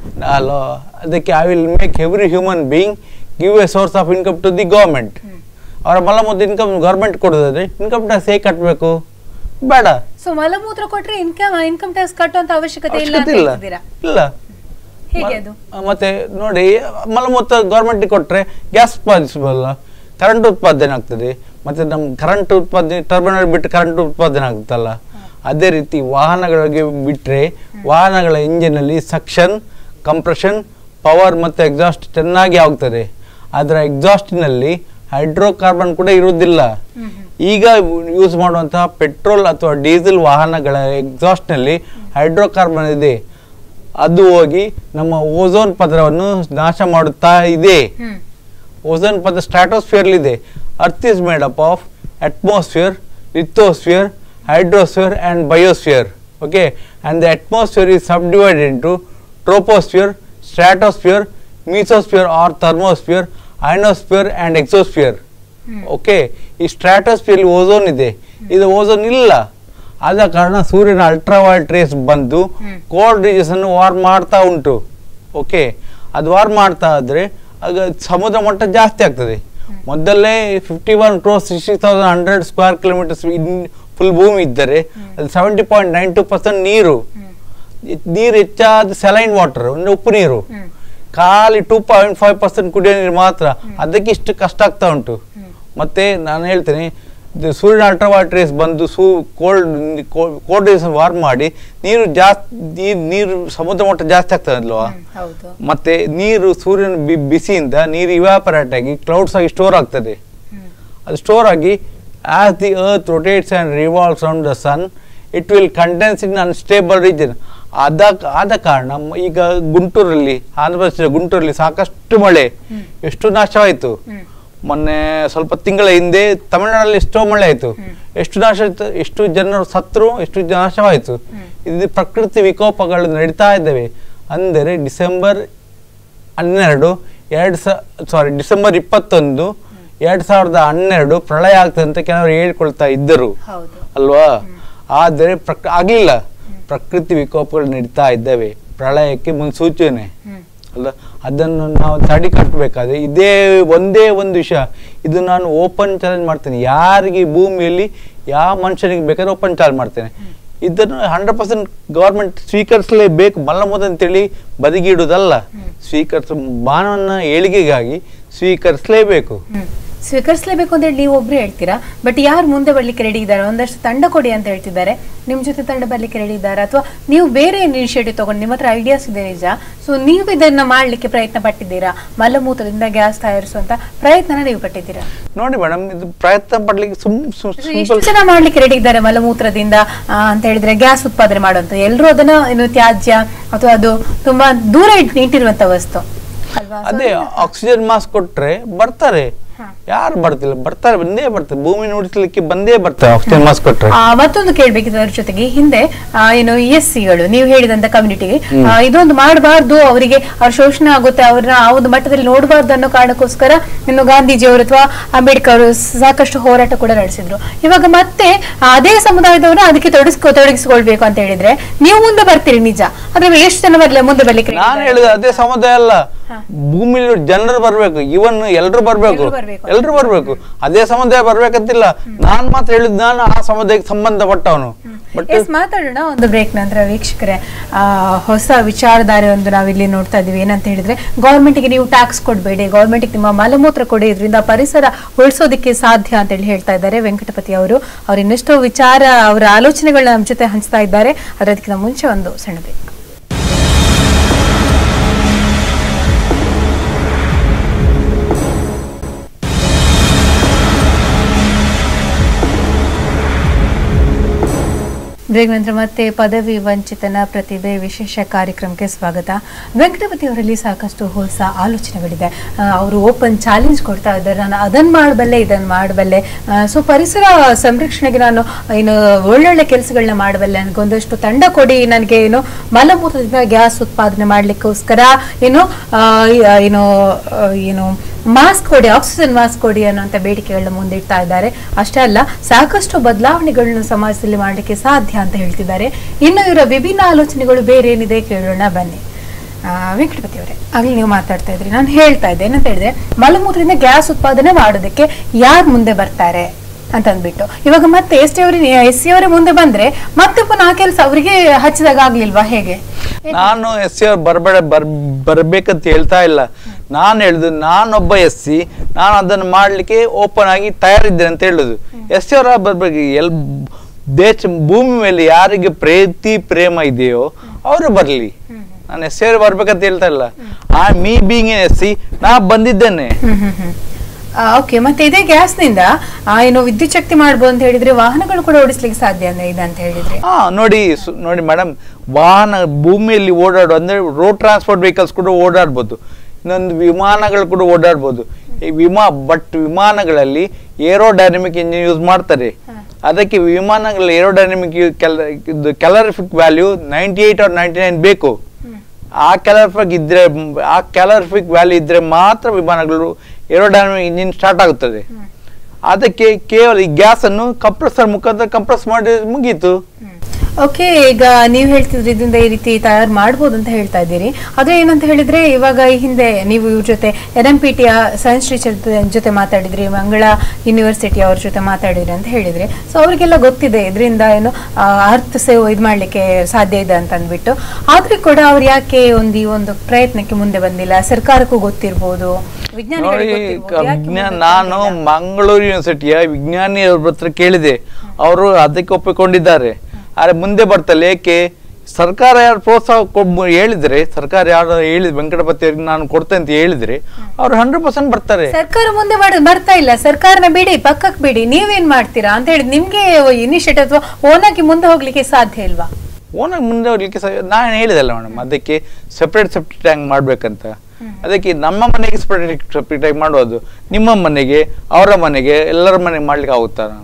ಅಲೋ ಅದಕ್ಕೆ I will make every human being give a source of income to the government ಅವರ ಮಲಮೂತ್ರ ಇನ್ಕಮ್ ಗೌರ್ಮೆಂಟ್ ಕೊಡೋದಾದ್ರೆ ಇನ್ಕಮ್ ಟ್ಯಾಕ್ಸ್ ಹೇಗೆ ಕಟ್ಟಬೇಕು ಬೇಡ ಸೊ ಮಲಮೂತ್ರ ಕೊಟ್ರೆ ಇನ್ಕಮ್ ಇನ್ಕಮ್ ಟ್ಯಾಕ್ಸ್ ಕಟ್ಟುವಂತ ಅವಶ್ಯಕತೆ ಇಲ್ಲ ಅಂತ ಅವಶ್ಯಕತೆ ಇಲ್ಲ ಹೇಳ್ತಿದ್ದೀರಾ ಇಲ್ಲ ಹೇಗೆ ಅದು ಮ- ಮತ್ತೆ ನೋಡಿ ಮಲಮೂತ್ರ ಗೌರ್ಮೆಂಟ್ ಕೊಟ್ರೆ ಗ್ಯಾಸ್ ಉತ್ಪಾದಿಸಬಲ್ಲ ಕರೆಂಟ್ ಉತ್ಪಾದನೆ ಆಗ್ತದೆ ಮತ್ತೆ ನಮ್ಮ ಕರೆಂಟ್ ಉತ್ಪಾದನೆ ಟರ್ಬೈನಲ್ ಬಿಟ್ಟು ಕರೆಂಟ್ ಉತ್ಪಾದನೆ ಆಗುತ್ತಲ್ಲ ಅದೇ ರೀತಿ ವಾಹನಗಳಿಗೆ ಬಿಟ್ಟರೆ ವಾಹನಗಳ ಇಂಜಿನಲ್ಲಿ ಸಕ್ಷನ್ ಕಂಪ್ರೆಷನ್ ಪವರ್ ಮತ್ತು ಎಕ್ಸಾಸ್ಟ್ ಚೆನ್ನಾಗಿ ಆಗ್ತದೆ ಅದರ ಎಕ್ಸಾಸ್ಟಿನಲ್ಲಿ ಹೈಡ್ರೋಕಾರ್ಬನ್ ಕೂಡ ಇರುವುದಿಲ್ಲ ಈಗ ಯೂಸ್ ಮಾಡುವಂತಹ ಪೆಟ್ರೋಲ್ ಅಥವಾ ಡೀಸೆಲ್ ವಾಹನಗಳ ಎಕ್ಸಾಸ್ಟ್ನಲ್ಲಿ ಹೈಡ್ರೋಕಾರ್ಬನ್ ಇದೆ ಅದು ಹೋಗಿ ನಮ್ಮ ಓಝೋನ್ ಪದರವನ್ನು ನಾಶ ಮಾಡುತ್ತಾ ಇದೆ ಹ್ಮ್ ಓಝೋನ್ ಪದ ಸ್ಟ್ರಾಟೋಸ್ಫಿಯರ್ ಇದೆ earth is made up of atmosphere lithosphere hydrosphere and biosphere okay and the atmosphere is subdivided into troposphere stratosphere mesosphere or thermosphere ionosphere and exosphere okay ಈ ಸ್ಟ್ರಾಟೋಸ್ಫಿಯರ್ ಓಝೋನ್ ಇದೆ ಇದು ಓಝೋನ್ ಇಲ್ಲ ಆದ ಕಾರಣ ಸೂರ್ಯನ ultraviolet rays ಬಂದು cold ರೀಜಸ್ ಅನ್ನು ವಾರ್ ಮಾಡ್ತಾ ಉಂಟು ಓಕೆ ಅದು ವಾರ್ ಮಾಡ್ತಾ ಇದ್ರೆ ಆಗ ಸಮುದ್ರ ಮಟ್ಟ ಜಾಸ್ತಿ ಆಗ್ತದೆ ಮೊದಲೇ fifty one crore sixty thousand hundred square kilometres full ಭೂಮಿ ಇದ್ದರೆ ಅದು seventy point nine two percent ನೀರು ಇದ್- ನೀರು ಹೆಚ್ಚಾದ ಸೆಲೈನ್ ವಾಟರ್ ಅಂದ್ರೆ ಉಪ್ಪು ನೀರು ಖಾಲಿ ಟೂ ಪಾಯಿಂಟ್ ಫೈವ್ ಪರ್ಸೆಂಟ್ ಕುಡಿಯೋ ನೀರು ಮಾತ್ರ ಅದಕ್ಕೆ ಇಷ್ಟು ಕಷ್ಟ ಆಗ್ತಾ ಉಂಟು ಮತ್ತೆ ನಾನು ಹೇಳ್ತೇನೆ ಇದು ಸೂರ್ಯನ ಅಲ್ಟ್ರಾವೈಟ್ ರೇಸ್ ಬಂದು ಸೂ ಕೋಲ್ಡ್ ಕೋಲ್ಡ್ ರೇಸ್ ವಾರ್ ಮಾಡಿ ನೀರು ಜಾಸ್ತಿ ನೀರು ನೀರು ಸಮುದ್ರ ಮಟ್ಟ ಜಾಸ್ತಿ ಆಗ್ತದೆ ಅಲ್ವಾ ಹ್ಮ್, ಹೌದು ಮತ್ತೆ ನೀರು ಸೂರ್ಯನ ಬಿ- ಬಿಸಿಯಿಂದ ನೀರು ಇವಾಪರೇಟ್ ಆಗಿ ಕ್ಲೌಡ್ಸ್ ಆಗಿ ಸ್ಟೋರ್ ಆಗ್ತದೆ ಅದು ಸ್ಟೋರ್ ಆಗಿ as the earth rotates and revolves around the sun it will condense in unstable region ಆದ ಆದ ಕಾರಣ ಮ- ಈಗ ಗುಂಟೂರಲ್ಲಿ ಆಂಧ್ರ ಪ್ರದೇಶದ ಗುಂಟೂರಲ್ಲಿ ಸಾಕಷ್ಟು ಮಳೆ ಎಷ್ಟು ನಾಶವಾಯಿತು ಹ್ಮ್. ಮೊನ್ನೆ ಸ್ವಲ್ಪ ತಿಂಗಳ ಹಿಂದೆ ತಮಿಳುನಾಡಲ್ಲಿ ಎಷ್ಟೋ ಮಳೆ ಆಯಿತು ಎಷ್ಟು ನಾಶ ಆಯ್ತು ಎಷ್ಟು ಜನರು ಸತ್ರು ಎಷ್ಟು ನಾಶವಾಯಿತು ಇದು ಪ್ರಕೃತಿ ವಿಕೋಪಗಳು ನಡೀತಾ ಇದ್ದಾವೆ ಅಂದರೆ ಡಿಸೆಂಬರ್ ಹನ್ನೆರಡು ಎರಡು ಸ ಸಾರಿ ಡಿಸೆಂಬರ್ ಇಪ್ಪತ್ತೊಂದು ಎರಡು ಸಾವಿರದ ಹನ್ನೆರಡು ಪ್ರಳಯ ಆಗ್ತದೆ ಅಂತ ಕೆಲವರು ಹೇಳ್ಕೊಳ್ತಾ ಇದ್ದರು ಹೌದು ಅಲ್ವಾ ಆದರೆ ಪ್ರಕ್ ಆಗಲಿಲ್ಲ ಪ್ರಕೃತಿ ವಿಕೋಪಗಳು ನಡೀತಾ ಇದ್ದಾವೆ ಪ್ರಳಯಕ್ಕೆ ಮುನ್ಸೂಚನೆ ಹ್ಮ್ ಅಲ್ಲ ಅದನ್ನು ನಾವು ತಡಿ ಕಟ್ಟಬೇಕಾದ್ರೆ ಇದೇ ಒಂದೇ ಒಂದು ವಿಷಯ ಇದು ನಾನು ಓಪನ್ ಚಾಲೆಂಜ್ ಮಾಡ್ತೇನೆ ಯಾರಿಗೆ ಈ ಭೂಮಿಯಲ್ಲಿ ಯಾವ ಮನುಷ್ಯನಿಗೆ ಬೇಕಾದ್ರೆ ಓಪನ್ ಚಾಲೆಂಜ್ ಮಾಡ್ತೇನೆ ಇದನ್ನು ಹಂಡ್ರೆಡ್ ಪರ್ಸೆಂಟ್ ಗೌರ್ಮೆಂಟ್ ಸ್ವೀಕರಿಸಲೇಬೇಕು ಮಲ್ಲಮುದ ಅಂತೇಳಿ ಬದಿಗಿಡುವುದಲ್ಲ ಸ್ವೀಕರಿಸ ಮಾನವನ ಏಳಿಗೆಗಾಗಿ ಸ್ವೀಕರಿಸಲೇಬೇಕು ಹ್ಮ್. ಸ್ವೀಕರಿಸಲೇಬೇಕು ಅಂತ ಹೇಳಿ ನೀವು ಒಬ್ರು ಹೇಳ್ತೀರಾ ಬಟ್ ಯಾರು ಮುಂದೆ ಬರ್ಲಿಕ್ಕೆ ರೆಡಿ ಇದ್ದಾರೆ ಒಂದಷ್ಟು ತಂಡ ಕೊಡಿ ಅಂತ ಹೇಳ್ತಿದ್ದಾರೆ ನಿಮ್ ಜೊತೆ ತಂಡ ಬರ್ಲಿಕ್ಕೆ ರೆಡಿ ಇದ್ದಾರೆ ಅಥವಾ ನೀವು ಬೇರೆ ಇನಿಷಿಯೇಟಿವ್ ತಗೊಂಡು ನಿಮ್ಮ ಹತ್ರ ಐಡಿಯಾಸ್ ಇದೆ ನಿಜ ಸೊ ನೀವು ಇದನ್ನ ಮಾಡ್ಲಿಕ್ಕೆ ಪ್ರಯತ್ನ ಪಟ್ಟಿದ್ದೀರಾ ಮಲಮೂತ್ರದಿಂದ ಗ್ಯಾಸ್ ತಯಾರಿಸುವಂತ ಪ್ರಯತ್ನನ ನೀವು ಪಟ್ಟಿದ್ದೀರಾ ನೋಡಿ ಮೇಡಮ್ ಇದು ಪ್ರಯತ್ನ ಪಡ್ಲಿಕ್ಕೆ ಸುಮ್ ಸುಮ್ So, ಸಿಂಪಲ್ ಎಷ್ಟು ಜನ ಮಾಡ್ಲಿಕ್ಕೆ ರೆಡಿ ಇದ್ದಾರೆ ಮಲಮೂತ್ರದಿಂದ ಆ, ಅಂತ ಹೇಳಿದ್ರೆ ಗ್ಯಾಸ್ ಉತ್ಪಾದನೆ ಮಾಡುವಂತ ಎಲ್ಲರೂ ಅದನ್ನ ಏನು ತ್ಯಾಜ್ಯ ಅಥವಾ ಅದು ತುಂಬಾ ದೂರ ಇಟ್- ಇಟ್ಟಿರುವಂತ ವಸ್ತು ಅಲ್ವಾ So, ಅದೇ ಆಕ್ಸಿಜನ್ ಮಾಸ್ಕ್ ಕೊಟ್ರೆ ಬರ್ತಾರೆ ಹಾ. ಯಾರು ಬರ್ತಿಲ್ಲ ಬರ್ತಾರೆ ಬಂದೇ ಬರ್ತಾರೆ ಭೂಮಿ ನುಡಿಸ್ಲಿಕ್ಕೆ ಬಂದೇ ಬರ್ತಾರೆ ಆಕ್ಸಿಜನ್ ಮಾಸ್ಕ್ ಕೊಟ್ರೆ ಆ, ಮತ್ತೊಂದು ಕೇಳ್ಬೇಕಿತ್ತು ಅದ್ರ ಜೊತೆಗೆ ಹಿಂದೆ ಆ, ಏನು ಎಸ್ ಸಿಗಳು ನೀವು ಹೇಳಿದಂತ ಕಮ್ಯುನಿಟಿಗೆ ಇದೊಂದು ಮಾಡಬಾರ್ದು ಅವರಿಗೆ ಅವ್ರ ಶೋಷಣೆ ಆಗುತ್ತೆ ಅವ್ರನ್ನ ಆ ಒಂದು ಮಟ್ಟದಲ್ಲಿ ನೋಡಬಾರ್ದು ಅನ್ನೋ ಕಾರಣಕ್ಕೋಸ್ಕರ ಇನ್ನು ಗಾಂಧೀಜಿಯವರು ಅಥವಾ ಅಂಬೇಡ್ಕರ್ ಅವರು ಸಾಕಷ್ಟು ಹೋರಾಟ ಕೂಡ ನಡೆಸಿದ್ರು ಇವಾಗ ಮತ್ತೆ ಆ, ಅದೇ ಸಮುದಾಯದವರು ಅದಕ್ಕೆ ತೊಡಗಿಸ್ಕೊ ತೊಡಗಿಸಿಕೊಳ್ಬೇಕು ಅಂತ ಹೇಳಿದ್ರೆ ನೀವು ಮುಂದೆ ಬರ್ತೀರಿ ನಿಜ ಆದ್ರೆ ಎಷ್ಟು ಜನ ಬರ್ಲಿ ಮುಂದೆ ಬರ್ಲಿಕ್ಕೆ ready ನಾನು ಇದ್ದಾರೆ? ಹೇಳಿದ ಅದೇ ಸಮುದಾಯ ಅಲ್ಲ ಹಾ. ಭೂಮಿಲಿ ಜನರು ಬರ್ಬೇಕು ಇವನ್ ಎಲ್ರು ಬರ್ಬೇಕು ಎಲ್ರು ಬರ್ಬೇಕು. ಎಲ್ರು ಬರ್ಬೇಕು ಅದೇ ಸಮುದಾಯ ಬರ್ಬೇಕಂತಿಲ್ಲ ನಾನ್ ಮಾತ್ರ ಹೇಳಿದ್ ನಾನು ಆ ಸಮುದಾಯಕ್ಕೆ ಸಂಬಂಧಪಟ್ಟವನು ಬಟ್ ಎಸ್ ಮಾತಾಡೋಣ ಒಂದು ಬ್ರೇಕ್ ನಂತರ ವೀಕ್ಷಕರೇ ಆ, ಹೊಸ ವಿಚಾರಧಾರೆ ಒಂದು ನಾವಿಲ್ಲಿ ನೋಡ್ತಾ ಇದೀವಿ ಏನಂತ ಹೇಳಿದ್ರೆ ಗೌರ್ಮೆಂಟ್ಗೆ ನೀವು ಟ್ಯಾಕ್ಸ್ ಕೊಡಬೇಡಿ ಗೌರ್ಮೆಂಟ್ಗೆ ನಿಮ್ಮ ಮಲಮೂತ್ರ ಕೊಡಿ ಇದರಿಂದ ಪರಿಸರ ಉಳಿಸೋದಕ್ಕೆ ಸಾಧ್ಯ ಅಂತ ಹೇಳಿ ಹೇಳ್ತಾ ಇದ್ದಾರೆ ವೆಂಕಟಪತಿ ಅವರು ಅವ್ರು ಇನ್ನೆಷ್ಟೋ ವಿಚಾರ ಅವರ ಆಲೋಚನೆಗಳನ್ನ ನಮ್ಮ ಜೊತೆ ಹಂಚ್ತಾ ಇದ್ದಾರೆ ಅದಕ್ಕಿಂತ ಮುಂಚೆ ಒಂದು ಸಣ್ಣ ಬ್ರೇಕ್ ಬ್ರೇಕ್ ನಂತರ ಮತ್ತೆ ಪದವಿ ವಂಚಿತನ ಪ್ರತಿಭೆ ವಿಶೇಷ ಕಾರ್ಯಕ್ರಮಕ್ಕೆ ಸ್ವಾಗತ ವೆಂಕಟಪತಿ ಅವರಲ್ಲಿ ಸಾಕಷ್ಟು ಹೊಸ ಆಲೋಚನೆಗಳಿದೆ ಆ, ಅವರು ಓಪನ್ ಚಾಲೆಂಜ್ ಕೊಡ್ತಾ ಇದ್ದಾರೆ ನಾನು ಅದನ್ನ ಮಾಡಬಲ್ಲೆ ಇದನ್ನ ಮಾಡಬಲ್ಲೆ ಸೊ ಪರಿಸರ ಸಂರಕ್ಷಣೆಗೆ ನಾನು ಏನು ಒಳ್ಳೊಳ್ಳೆ ಕೆಲಸಗಳನ್ನ ಮಾಡಬಲ್ಲೆ ನನಗೊಂದಷ್ಟು ತಂಡ ಕೊಡಿ ನನಗೆ ಏನು ಮಲಮೂತ್ರದಿಂದ ಗ್ಯಾಸ್ ಉತ್ಪಾದನೆ ಮಾಡ್ಲಿಕ್ಕೋಸ್ಕರ ಏನು ಆ, ಏನು ಆ, ಏನು ಮಾಸ್ಕ್ ಕೊಡಿ ಆಕ್ಸಿಜನ್ ಮಾಸ್ಕ್ ಕೊಡಿ ಅನ್ನೋಂಥ ಬೇಡಿಕೆಗಳನ್ನ ಮುಂದಿಡ್ತಾ ಇದ್ದಾರೆ ಅಷ್ಟೇ ಅಲ್ಲ ಸಾಕಷ್ಟು ಬದಲಾವಣೆಗಳನ್ನು ಸಮಾಜದಲ್ಲಿ ಮಾಡಲಿಕ್ಕೆ ಸಾಧ್ಯ ಅಂತ ಹೇಳ್ತಿದ್ದಾರೆ ಇನ್ನು ಇವರ ವಿಭಿನ್ನ ಆಲೋಚನೆಗಳು ಬೇರೆ ಏನಿದೆ ಕೇಳೋಣ ಬನ್ನಿ ಆ, ವೆಂಕಟಪತಿ ಅವರೇ ಆಗ್ಲಿ ನೀವು ಮಾತಾಡ್ತಾ ಇದ್ರಿ ನಾನು ಹೇಳ್ತಾ ಇದ್ದೆ ಏನಂತ ಹೇಳಿದ್ರೆ ಮಲಮೂತ್ರದಿಂದ ಗ್ಯಾಸ್ ಉತ್ಪಾದನೆ ಮಾಡೋದಕ್ಕೆ ಯಾರು ಮುಂದೆ ಬರ್ತಾರೆ ಅಂತ ಅಂದ್ಬಿಟ್ಟು ಇವಾಗ ಮತ್ತೆ ಎಸ್ ಟಿ ಅವರಿಗೆ ಎಸ್ ಸಿ ಅವರೇ ಮುಂದೆ ಬಂದ್ರೆ ಮತ್ತೆ ಪುನಃ ಆ ಕೆಲಸ ಅವರಿಗೆ ಹಚ್ಚಿದಾಗ ಆಗ್ಲಿಲ್ವಾ ಹೇಗೆ ನಾನು ಎಸ್ ಸಿ ಅವ್ರು ಬರಬೇಡ ಬರ್ ಬರ್ಬೇಕಂತ ಹೇಳ್ತಾ ಇಲ್ಲ ನಾನು ಹೇಳುದು ನಾನೊಬ್ಬ ಎಸ್ ಸಿ ನಾನು ಅದನ್ನು ಮಾಡಲಿಕ್ಕೆ ಓಪನ್ ಆಗಿ ತಯಾರಿದ್ದೇನೆ ಅಂತ ಹೇಳುದು ಎಸ್ ಸಿ ಅವರ ಬರ್ಬೇಕು ಎಲ್ ದೇಶ ಭೂಮಿ ಮೇಲೆ ಯಾರಿಗೆ ಪ್ರೀತಿ ಪ್ರೇಮ ಇದೆಯೋ ಅವರು ಬರಲಿ ನಾನು ಎಸ್ ಸಿ ಅವ್ರು ಬರ್ಬೇಕಂತ ಹೇಳ್ತಾ ಇಲ್ಲ ಆ ಮೀ ಬೀಂಗ್ ಎಸ್ ಸಿ ನಾ ಬಂದಿದ್ದೇನೆ ಓಕೆ ಮತ್ತೆ ಇದೇ ಗ್ಯಾಸ್ನಿಂದ ಆ, ಏನು ವಿದ್ಯುತ್ ಶಕ್ತಿ ಮಾಡ್ಬೋದು ಅಂತ ಹೇಳಿದ್ರೆ ವಾಹನಗಳು ಕೂಡ ಓಡಿಸ್ಲಿಕ್ಕೆ ಸಾಧ್ಯ ಅಂದ್ರೆ ಇದೆ ಅಂತ ಹೇಳಿದ್ರೆ ಹಾ ನೋಡಿ ಸು- ನೋಡಿ ಮೇಡಮ್ ವಾಹನ ಭೂಮಿಯಲ್ಲಿ ಓಡಾಡು ಅಂದ್ರೆ ರೋಡ್ ಟ್ರಾನ್ಸ್ಪೋರ್ಟ್ ವೆಹಿಕಲ್ಸ್ ಕೂಡ ಓಡಾಡ್ಬೋದು ಇನ್ನೊಂದು ವಿಮಾನಗಳು ಕೂಡ ಓಡಾಡ್ಬೋದು ಈ ವಿಮಾ ಬಟ್ ವಿಮಾನಗಳಲ್ಲಿ ಏರೋಡೈನಮಿಕ್ ಇಂಜಿನ್ ಯೂಸ್ ಮಾಡ್ತಾರೆ ಅದಕ್ಕೆ ವಿಮಾನಗಳ ಏರೋಡೈನಮಿಕ್ ಕೆಲ ಇದು calorific value ninety eight or ninety nine ಬೇಕು ಆ ಕ್ಯಾಲರಿಫಿಕ್ ಇದ್ರೆ ಆ ಕ್ಯಾಲರಿಫಿಕ್ ವ್ಯಾಲ್ಯೂ ಇದ್ರೆ ಮಾತ್ರ ವಿಮಾನಗಳು ಏರೋಡೈನಮಿಕ್ ಇಂಜಿನ್ ಸ್ಟಾರ್ಟ್ ಆಗುತ್ತದೆ ಅದಕ್ಕೆ ಕೇವಲ ಈ ಗ್ಯಾಸ್ ಅನ್ನು ಕಂಪ್ರೆಸರ್ ಮುಖಾಂತರ ಕಂಪ್ರೆಸ್ ಮಾಡಿ ಮುಗೀತು ಓಕೆ ಈಗ ನೀವು ಹೇಳ್ತಿದ್ರಿ ಇದರಿಂದ ಈ ರೀತಿ ತಯಾರು ಮಾಡ್ಬೋದು ಅಂತ ಹೇಳ್ತಾ ಇದ್ದೀರಿ ಅದು ಏನಂತ ಹೇಳಿದ್ರೆ ಇವಾಗ ಈ ಹಿಂದೆ ನೀವು ಇವ್ರ ಜೊತೆ ಎನ್ ಎಂ ಪಿ ಟಿಯ ಸೈನ್ಸ್ ಟೀಚರ್ ಜೊತೆ ಮಾತಾಡಿದ್ರಿ ಮಂಗಳ ಯೂನಿವರ್ಸಿಟಿ ಅವ್ರ ಜೊತೆ ಮಾತಾಡಿದ್ರಿ ಅಂತ ಹೇಳಿದ್ರೆ ಸೊ ಅವರಿಗೆಲ್ಲ ಗೊತ್ತಿದೆ ಇದರಿಂದ ಏನು ಆ, ಅರ್ಥ ಸೇವ್ ಇದು ಮಾಡ್ಲಿಕ್ಕೆ ಸಾಧ್ಯ ಇದೆ ಅಂತ ಅಂದ್ಬಿಟ್ಟು ಆದ್ರೂ ಕೂಡ ಅವ್ರು ಯಾಕೆ ಒಂದು ಈ ಒಂದು ಪ್ರಯತ್ನಕ್ಕೆ ಮುಂದೆ ಬಂದಿಲ್ಲ ಸರ್ಕಾರಕ್ಕೂ ಗೊತ್ತಿರ್ಬೋದು ನೋಡಿ ವಿಜ್ಞಾನಿಗಳಿಗೆ ಗೊತ್ತಿರ್ಬೋದು. ಯಾಕೆ ವಿಜ್ಞಾನ ಮುಂದೆ ನಾನು ಬಂದಿಲ್ಲ? ಮಂಗಳೂರು ಯೂನಿವರ್ಸಿಟಿಯ ವಿಜ್ಞಾನಿ ಅವ್ರ ಹತ್ರ ಕೇಳಿದೆ ಅವರು ಅದಕ್ಕೆ ಒಪ್ಪಿಕೊಂಡಿದ್ದಾರೆ ಆದ್ರೆ ಮುಂದೆ ಬರ್ತಲ್ಲ ಏಕೆ ಸರ್ಕಾರ ಯಾರು ಪ್ರೋತ್ಸಾಹ ಕೊಡ್- ಹೇಳಿದ್ರೆ ಸರ್ಕಾರ ಯಾರು ಹೇಳಿದ್ ವೆಂಕಟಪತಿ ಅವರಿಗೆ ನಾನು ಕೊಡ್ತೇನೆ ಅಂತ ಹೇಳಿದ್ರೆ ಅವ್ರು ಹಂಡ್ರೆಡ್ ಪರ್ಸೆಂಟ್ ಬರ್ತಾರೆ ಸರ್ಕಾರ ಮುಂದೆ ಮಾಡ ಬರ್ತಾ ಇಲ್ಲ ಸರ್ಕಾರನ ಬಿಡಿ ಪಕ್ಕಕ್ಕೆ ಬಿಡಿ ನೀವೇನ್ ಮಾಡ್ತೀರಾ ಅಂತ ಹೇಳಿ ನಿಮ್ಗೆ ಇನಿಷಿಯೇಟಿವ್ ಅಥವಾ ಓನಾಗಿ ಮುಂದೆ ಹೋಗ್ಲಿಕ್ಕೆ ಸಾಧ್ಯ ಇಲ್ವಾ ಓನಾಗಿ ಮುಂದೆ ಹೋಗ್ಲಿಕ್ಕೆ ಸ- ನಾನು ಹೇಳಿದಲ್ಲ ಮೇಡಮ್ ಅದಕ್ಕೆ ಸೆಪ್ರೇಟ್ ಸೆಪ್ರೇಟ್ ಟ್ಯಾಂಕ್ ಮಾಡ್ಬೇಕಂತ ಅದಕ್ಕೆ ನಮ್ಮ ಮನೆಗೆ ಸೆಪ್ರೇಟ್ ಸೆಪ್ರೇಟ್ ಟ್ಯಾಂಕ್ ಮಾಡೋದು ನಿಮ್ಮ ಮನೆಗೆ ಅವರ ಮನೆಗೆ ಎಲ್ಲರ ಮನೆಗೆ ಮಾಡ್ಲಿಕ್ಕೆ ಆಗುತ್ತಾ ನಾನು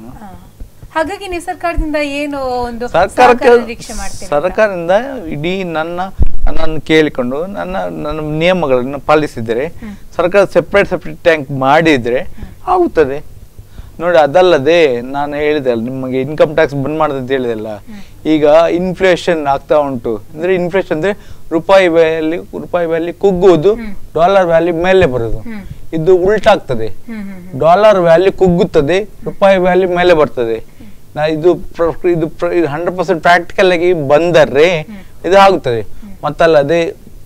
ಹಾಗಾಗಿ ನೀವು ಸರ್ಕಾರದಿಂದ ಏನು ಒಂದು ಸರ್ಕಾರಕ್ಕೆ ಸಹಕಾರ ನಿರೀಕ್ಷೆ ಮಾಡ್ತೀರಾ ಅಂತ? ಸರ್ಕಾರದಿಂದ ಇಡೀ ನನ್ನ ನನ್ನನ್ನು ಕೇಳಿಕೊಂಡು ನನ್ನ ನನ್ನ ನಿಯಮಗಳನ್ನು ಪಾಲಿಸಿದರೆ ಸರ್ಕಾರ ಸೆಪ್ರೇಟ್ ಸೆಪ್ರೇಟ್ ಟ್ಯಾಂಕ್ ಮಾಡಿದ್ರೆ ಆಗುತ್ತದೆ ನೋಡಿ ಅದಲ್ಲದೆ ನಾನು ಹೇಳಿದೆ ಅಲ್ಲ ನಿಮಗೆ ಇನ್ಕಮ್ ಟ್ಯಾಕ್ಸ್ ಬಂದ್ ಮಾಡಿದೆ ಅಂತ ಹೇಳಿದೆಲ್ಲ ಈಗ ಇನ್ಫ್ಲೇಷನ್ ಆಗ್ತಾ ಉಂಟು ಅಂದ್ರೆ ಇನ್ಫ್ಲೇಷನ್ ಅಂದ್ರೆ ರೂಪಾಯಿ ವ್ಯಾಲ್ಯೂ ರೂಪಾಯಿ ವ್ಯಾಲ್ಯೂ ಕುಗ್ಗುವುದು ಡಾಲರ್ ವ್ಯಾಲ್ಯೂ ಮೇಲೆ ಬರೋದು ಇದು ಉಲ್ಟಾಗ್ತದೆ ಹ್ಮ್ ಹ್ಮ್ ಹ್ಮ್. ಡಾಲರ್ ವ್ಯಾಲ್ಯೂ ಕುಗ್ಗುತ್ತದೆ ರೂಪಾಯಿ ವ್ಯಾಲ್ಯೂ ಮೇಲೆ ಬರ್ತದೆ ನಾ ಇದು ಪ್ರ- ಇದು ಹಂಡ್ರೆಡ್ ಪರ್ಸೆಂಟ್ ಪ್ರಾಕ್ಟಿಕಲ್ ಆಗಿ ಬಂದರೆ ಇದು ಆಗುತ್ತದೆ ಮತ್ತಲ್ಲದೆ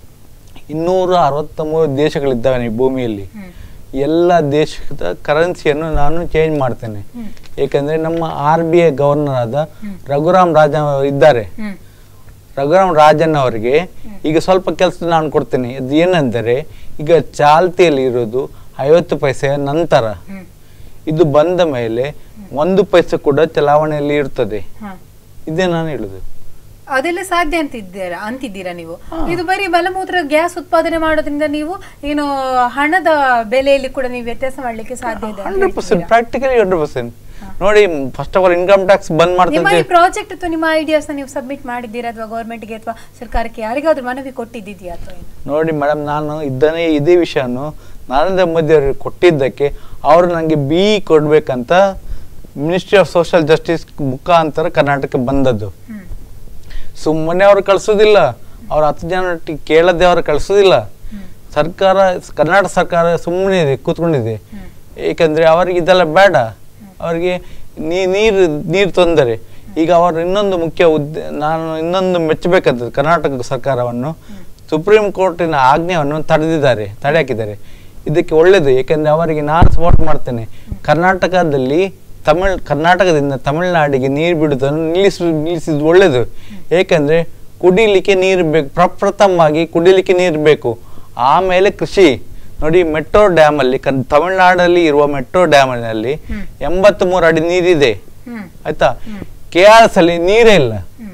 ಇನ್ನೂರ ಅರವತ್ತ ಮೂರು ದೇಶಗಳಿದ್ದಾವೆ ಈ ಭೂಮಿಯಲ್ಲಿ ಎಲ್ಲ ದೇಶದ ಕರೆನ್ಸಿಯನ್ನು ನಾನು ಚೇಂಜ್ ಮಾಡ್ತೇನೆ ಏಕೆಂದ್ರೆ ನಮ್ಮ ಆರ್ ಬಿ ಐ ಗವರ್ನರ್ ಆದ ರಘುರಾಮ್ ರಾಜನ್ ಅವರು ಇದ್ದಾರೆ ಹ್ಮ್ ರಘುರಾಮ್ ರಾಜನ್ ಅವರಿಗೆ ಈಗ ಸ್ವಲ್ಪ ಕೆಲಸ ನಾನು ಕೊಡ್ತೇನೆ ಅದು ಏನಂದರೆ ಈಗ ಚಾಲ್ತಿಯಲ್ಲಿ ಇರೋದು ಐವತ್ತು ಪೈಸೆಯ ನಂತರ ಹ್ಮ್ ಇದು ಬಂದ ಮೇಲೆ ಒಂದು ಪೈಸೆ ಕೂಡ ಚಲಾವಣೆಯಲ್ಲಿ ಇರ್ತದೆ ಹಾ. ಇದೇ ನಾನು ಹೇಳುದು ಅದೆಲ್ಲ ಸಾಧ್ಯ ಅಂತಿದ್ದೀರಾ ಅಂತಿದ್ದೀರಾ ನೀವು ಇದು ಬರೀ ಮಲಮೂತ್ರ ಗ್ಯಾಸ್ ಉತ್ಪಾದನೆ ಮಾಡೋದ್ರಿಂದ ನೀವು ಏನು ಹಣದ ಬೆಲೆಯಲ್ಲಿ ಕೂಡ ನೀವು ವ್ಯತ್ಯಾಸ ಮಾಡ್ಲಿಕ್ಕೆ ಸಾಧ್ಯ ಇದೆ ಅಂತ ಹಂಡ್ರೆಡ್ ಪರ್ಸೆಂಟ್ ಹೇಳ್ತಿದ್ದೀರಾ. ಪ್ರಾಕ್ಟಿಕಲಿ ಹಂಡ್ರೆಡ್ ಪರ್ಸೆಂಟ್ ನೋಡಿ first of all income tax ಬಂದ್ ನಿಮ್ಮ ಈ ಮಾಡ್ತದೆ ಪ್ರಾಜೆಕ್ಟ್ ಅಥವಾ ನಿಮ್ಮ ಐಡಿಯಾಸ್ ನೀವು ಸಬ್ಮಿಟ್ ಮಾಡಿದ್ದೀರಾ ಅಥವಾ ಗೌರ್ಮೆಂಟ್ಗೆ ಅಥವಾ ಸರ್ಕಾರಕ್ಕೆ ಯಾರಿಗಾದ್ರೂ ಮನವಿ ಕೊಟ್ಟಿದ್ದೀಯಾ ಅಥವಾ ಏನು ನೋಡಿ ಮೇಡಮ್ ನಾನು ಇದನ್ನೇ ಇದೇ ವಿಷಯನು ನರೇಂದ್ರ ಮೋದಿ ಅವರಿಗೆ ಕೊಟ್ಟಿದ್ದಕ್ಕೆ ಅವರು ನನಗೆ ಬಿ ಕೊಡ್ಬೇಕಂತ ಮಿನಿಸ್ಟ್ರಿ ಆಫ್ ಸೋಷಿಯಲ್ ಜಸ್ಟಿಸ್ ಮುಖಾಂತರ ಕರ್ನಾಟಕಕ್ಕೆ ಬಂದದ್ದು ಹ್ಮ್ ಸುಮ್ಮನೆ ಅವ್ರು ಕಳ್ಸೋದಿಲ್ಲ ಅವ್ರ ಹತ್ತು ಜನ ಒಟ್ಟಿಗೆ ಕೇಳದೆ ಅವ್ರು ಕಳ್ಸೋದಿಲ್ಲ ಸರ್ಕಾರ ಕರ್ನಾಟಕ ಸರ್ಕಾರ ಸುಮ್ಮನೆ ಇದೆ ಕೂತ್ಕೊಂಡಿದೆ ಏಕೆಂದ್ರೆ ಅವರಿಗೆ ಇದೆಲ್ಲ ಬೇಡ ಅವರಿಗೆ ನೀ ನೀರು ನೀರು ತೊಂದರೆ ಈಗ ಅವರು ಇನ್ನೊಂದು ಮುಖ್ಯ ಉದ್ದೆ ನಾನು ಇನ್ನೊಂದು ಮೆಚ್ಚಬೇಕಂತ ಕರ್ನಾಟಕ ಸರ್ಕಾರವನ್ನು ಸುಪ್ರೀಂ ಕೋರ್ಟಿನ ಆಜ್ಞೆಯನ್ನು ತಡೆದಿದ್ದಾರೆ ತಡೆ ಹಾಕಿದ್ದಾರೆ ಇದಕ್ಕೆ ಒಳ್ಳೆಯದು ಏಕೆಂದ್ರೆ ಅವರಿಗೆ ನಾನು ಸಪೋರ್ಟ್ ಮಾಡ್ತೇನೆ ಕರ್ನಾಟಕದಲ್ಲಿ ತಮಿಳ್ ಕರ್ನಾಟಕದಿಂದ ತಮಿಳುನಾಡಿಗೆ ನೀರು ಬಿಡುವುದನ್ನು ನಿಲ್ಲಿಸ ನಿಲ್ಲಿಸಿದ್ದು ಒಳ್ಳೆಯದು ಏಕೆಂದ್ರೆ ಕುಡಿಲಿಕ್ಕೆ ನೀರು ಬೇಕು ಪ್ರಪ್ರಥಮವಾಗಿ ಕುಡಿಲಿಕ್ಕೆ ನೀರು ಬೇಕು ಆಮೇಲೆ ಕೃಷಿ ನೋಡಿ ಮೆಟ್ರೋ ಡ್ಯಾಮ್ ಅಲ್ಲಿ ಕನ್- ತಮಿಳುನಾಡಲ್ಲಿ ಇರುವ ಮೆಟ್ರೋ ಡ್ಯಾಮಿನಲ್ಲಿ ಎಂಬತ್ತ್ ಮೂರು ಅಡಿ ನೀರಿದೆ ಹ್ಮ್ ಆಯ್ತಾ ಕೆ ಆರ್ ಎಸ್ ಅಲ್ಲಿ ನೀರೇ ಇಲ್ಲ ಹ್ಮ್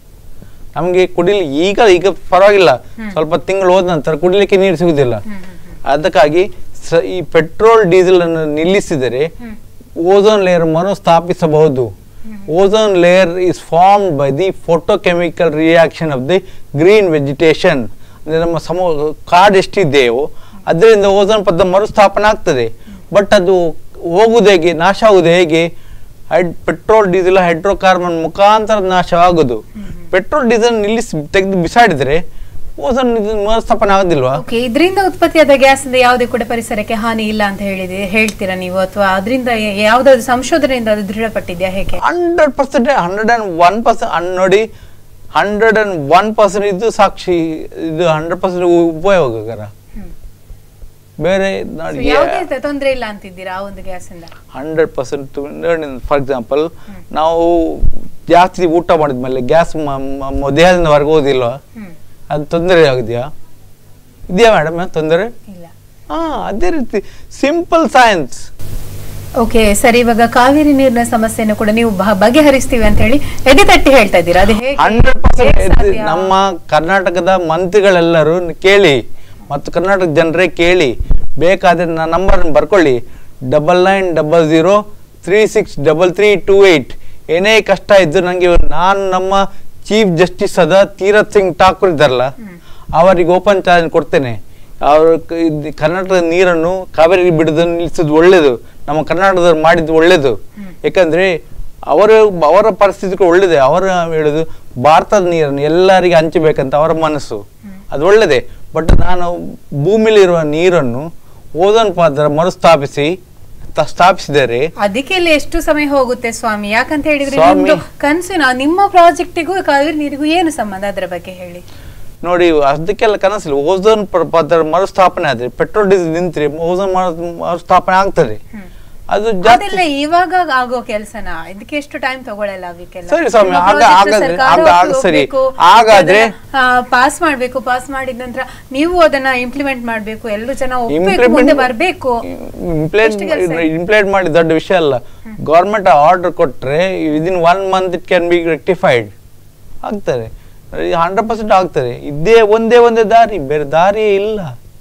ನಮಗೆ ಕುಡಿಲಿ ಈಗ ಈಗ ಪರವಾಗಿಲ್ಲ ಸ್ವಲ್ಪ ತಿಂಗಳು ಹೋದ ನಂತರ ಕುಡಿಲಿಕ್ಕೆ ನೀರು ಸಿಗುದಿಲ್ಲ ಅದಕ್ಕಾಗಿ ಸ- ಈ ಪೆಟ್ರೋಲ್ ಡೀಸೆಲ್ ಅನ್ನು ನಿಲ್ಲಿಸಿದರೆ ಓಝೋನ್ ಲೇಯರ್ ಮರುಸ್ಥಾಪಿಸಬಹುದು ozone layer is form by the photochemical reaction of the green vegetation ಅಂದ್ರೆ ನಮ್ಮ ಸಮ ಕಾಡ್ ಎಷ್ಟಿದೆಯೋ ಅದರಿಂದ ಓಝೋನ್ ಪದ ಮರುಸ್ಥಾಪನೆ ಆಗ್ತದೆ ಬಟ್ ಅದು ಹೋಗುವುದು ಹೇಗೆ ನಾಶ ಆಗುವುದು ಹೇಗೆ ಹೈಡ್ ಪೆಟ್ರೋಲ್ ಡೀಸೆಲ್ ಹೈಡ್ರೋಕಾರ್ಬನ್ ಮುಖಾಂತರ ನಾಶವಾಗುದು ಪೆಟ್ರೋಲ್ ಡೀಸೆಲ್ ನಿಲ್ಲಿಸಿ ತೆಗೆದು ಬಿಸಾಡಿದ್ರೆ ಓಝೋನ್ ಇದು ಮರುಸ್ಥಾಪನೆ ಆಗೋದಿಲ್ವಾ ಓಕೆ ಇದರಿಂದ ಉತ್ಪತ್ತಿಯಾದ ಗ್ಯಾಸ್ ಇಂದ ಯಾವುದೇ ಕೂಡ ಪರಿಸರಕ್ಕೆ ಹಾನಿ ಇಲ್ಲ ಅಂತ ಹೇಳಿದೆ ಹೇಳ್ತೀರಾ ನೀವು ಅಥವಾ ಅದರಿಂದ ಯಾವ್ದಾದ್ರು ಸಂಶೋಧನೆಯಿಂದ ಅದು ದೃಢಪಟ್ಟಿದ್ಯಾ ಹೇಗೆ hundred percent hundred and one percent ನೋಡಿ ಹಂಡ್ರೆಡ್ ಅಂಡ್ ಒನ್ ಪರ್ಸೆಂಟ್ ಇದು ಸಾಕ್ಷಿ ಇದು ಹಂಡ್ರೆಡ್ ಪರ್ಸೆಂಟ್ ಉಪಯೋಗಕರ ಹ್ಮ್. ಬೇರೆ So, ನೋಡಿ ಯಾವುದೇ ತೊಂದರೆ ಇಲ್ಲ ಅಂತಿದ್ದೀರಾ ಆ ಒಂದು ಗ್ಯಾಸ್ ಇಂದ ಹಂಡ್ರೆಡ್ ಪರ್ಸೆಂಟ್ ಫಾರ್ ಎಕ್ಸಾಂಪಲ್ ನಾವು ಜಾಸ್ತಿ ಊಟ ಮಾಡಿದ್ಮೇಲೆ ಗ್ಯಾಸ್ ದೇಹದಿಂದ ಹೊರಗೆ ಹೋದಿಲ್ವಾ ಹ್ಮ್ ಅದು ತೊಂದರೆ ಆಗಿದೆಯಾ ಇದೆಯಾ ಮೇಡಮ್ ತೊಂದರೆ ಇಲ್ಲ ಹಾ ಅದೇ ರೀತಿ ಸಿಂಪಲ್ ಸೈನ್ಸ್ ಓಕೆ ಸರಿ ಇವಾಗ ಕಾವೇರಿ ನೀರಿನ ಸಮಸ್ಯೆಯನ್ನು ಕೂಡ ನೀವು ಬ- ಬಗೆಹರಿಸ್ತೀವಿ ಅಂತ ಹೇಳಿ ಎದೆ ತಟ್ಟಿ ಹೇಳ್ತಾ ಇದ್ದೀರಾ ಅದು ಹೇಗೆ ಹಂಡ್ರೆಡ್ ಹೇಗೆ ಪರ್ಸೆಂಟ್ ಸಾಧ್ಯ? ನಮ್ಮ ಕರ್ನಾಟಕದ ಮಂತ್ರಿಗಳೆಲ್ಲರೂ ಕೇಳಿ ಮತ್ತು ಕರ್ನಾಟಕ ಜನರೇ ಕೇಳಿ ಬೇಕಾದ್ರೆ ನನ್ನ ನಂಬರ್ ಬರ್ಕೊಳ್ಳಿ double nine double zero three six double three two eight ಏನೇ ಕಷ್ಟ ಇದ್ದು ನನಗೆ ನಾನು ನಮ್ಮ ಚೀಫ್ ಜಸ್ಟಿಸ್ ಆದ ತೀರತ್ ಸಿಂಗ್ ಠಾಕೂರ್ ಇದ್ದಾರಲ್ಲ ಅವರಿಗೆ ಓಪನ್ ಚಾಲೆಂಜ್ ಕೊಡ್ತೇನೆ ಅವರು ಕ- ಇದ್- ಕರ್ನಾಟಕದ ನೀರನ್ನು ಕಾವೇರಿ ಬಿಡೋದನ್ನು ನಿಲ್ಲಿಸೋದು ಒಳ್ಳೇದು ನಮ್ಮ ಕರ್ನಾಟಕದವ್ರು ಮಾಡಿದ್ದು ಒಳ್ಳೇದು ಯಾಕಂದ್ರೆ ಅವರ ಅವರ ಪರಿಸ್ಥಿತಿ ಕೂಡ ಒಳ್ಳೇದೇ ಅವರು ಹೇಳುದು ಭಾರತದ ನೀರನ್ನು ಎಲ್ಲರಿಗೆ ಹಂಚಬೇಕಂತ ಅವರ ಮನಸ್ಸು ಅದು ಒಳ್ಳೇದೇ ಬಟ್ ನಾನು ಭೂಮಿಲಿರುವ ನೀರನ್ನು ಓದನ್ ಪಾತ್ರ ಮರುಸ್ಥಾಪಿಸಿ ತ- ಸ್ಥಾಪಿಸಿದರೆ ಅದಕ್ಕೆ ಇಲ್ಲಿ ಎಷ್ಟು ಸಮಯ ಹೋಗುತ್ತೆ ಸ್ವಾಮಿ ಯಾಕಂತ ಹೇಳಿದ್ರೆ ಸ್ವಾಮಿ. ನಿಮ್ದು ಕನಸಿನ ನಿಮ್ಮ ಪ್ರಾಜೆಕ್ಟಿಗೂ ಕಾವೇರಿ ನೀರಿಗೂ ಏನು ಸಂಬಂಧ ಅದರ ಬಗ್ಗೆ ಹೇಳಿ ನೋಡಿ ಅದಕ್ಕೆಲ್ಲ ಕನಸಿಲ್ಲ ಓಝೋನ್ ಪ- ಪದರ ಮರುಸ್ಥಾಪನೆ ಆದ್ರೆ ಪೆಟ್ರೋಲ್ ಡೀಸೆಲ್ ನಿಂತ್ರೆ ಓಝೋನ್ ಮರು ಮರುಸ್ಥಾಪನೆ ಆಗ್ತದೆ ಹ್ಮ್. ಅದು ಜಾಸ್ತಿ ಅದೆಲ್ಲ ಇವಾಗ ಆಗೋ ಕೆಲಸನ ಇದಕ್ಕೆ ಎಷ್ಟು ಟೈಮ್ ತಗೊಳ್ಳಲ್ಲ ಅದಕ್ಕೆಲ್ಲ ಸರಿ ಸ್ವಾಮಿ, ನಿಮ್ಮ ಆಗ- project ಹಾಗಾದ್ರೆ- ಸರ್ಕಾರ ಆಗ- ಆಗ ಒಪ್ಪಿಗೆ ಸರಿ. ಹೋಗ್ಬೇಕು, ಹಾಗಾದ್ರೆ- ಅದನ್ನ, ಆ, ಪಾಸ್ ಮಾಡ್ಬೇಕು ಪಾಸ್ ಮಾಡಿದ ನಂತರ ನೀವು ಅದನ್ನ ಇಂಪ್ಲಿಮೆಂಟ್ ಮಾಡ್ಬೇಕು ಎಲ್ಲರೂ ಜನ ಒಪ್ಬೇಕು Implement- ಮುಂದೆ ಬರ್ಬೇಕು ಇಂಪ್ಲೇಟ್ ಎಷ್ಟು ಕೆಲ್ಸ ಇದೆ? ಇಂಪ್ಲೇಟ್ ಮಾಡಿ ದೊಡ್ಡ ವಿಷಯ ಅಲ್ಲ ಗೌರ್ಮೆಂಟ್ ಆರ್ಡರ್ ಕೊಟ್ರೆ within one month it can be rectified ಆಗ್ತಾರೆ ಹಂಡ್ರೆಡ್ ಪರ್ಸೆಂಟ್ ಆಗ್ತಾರೆ ಇದೇ ಒಂದೇ ಒಂದೇ ದಾರಿ ಬೇರೆ ದಾರಿಯೇ ಇಲ್ಲ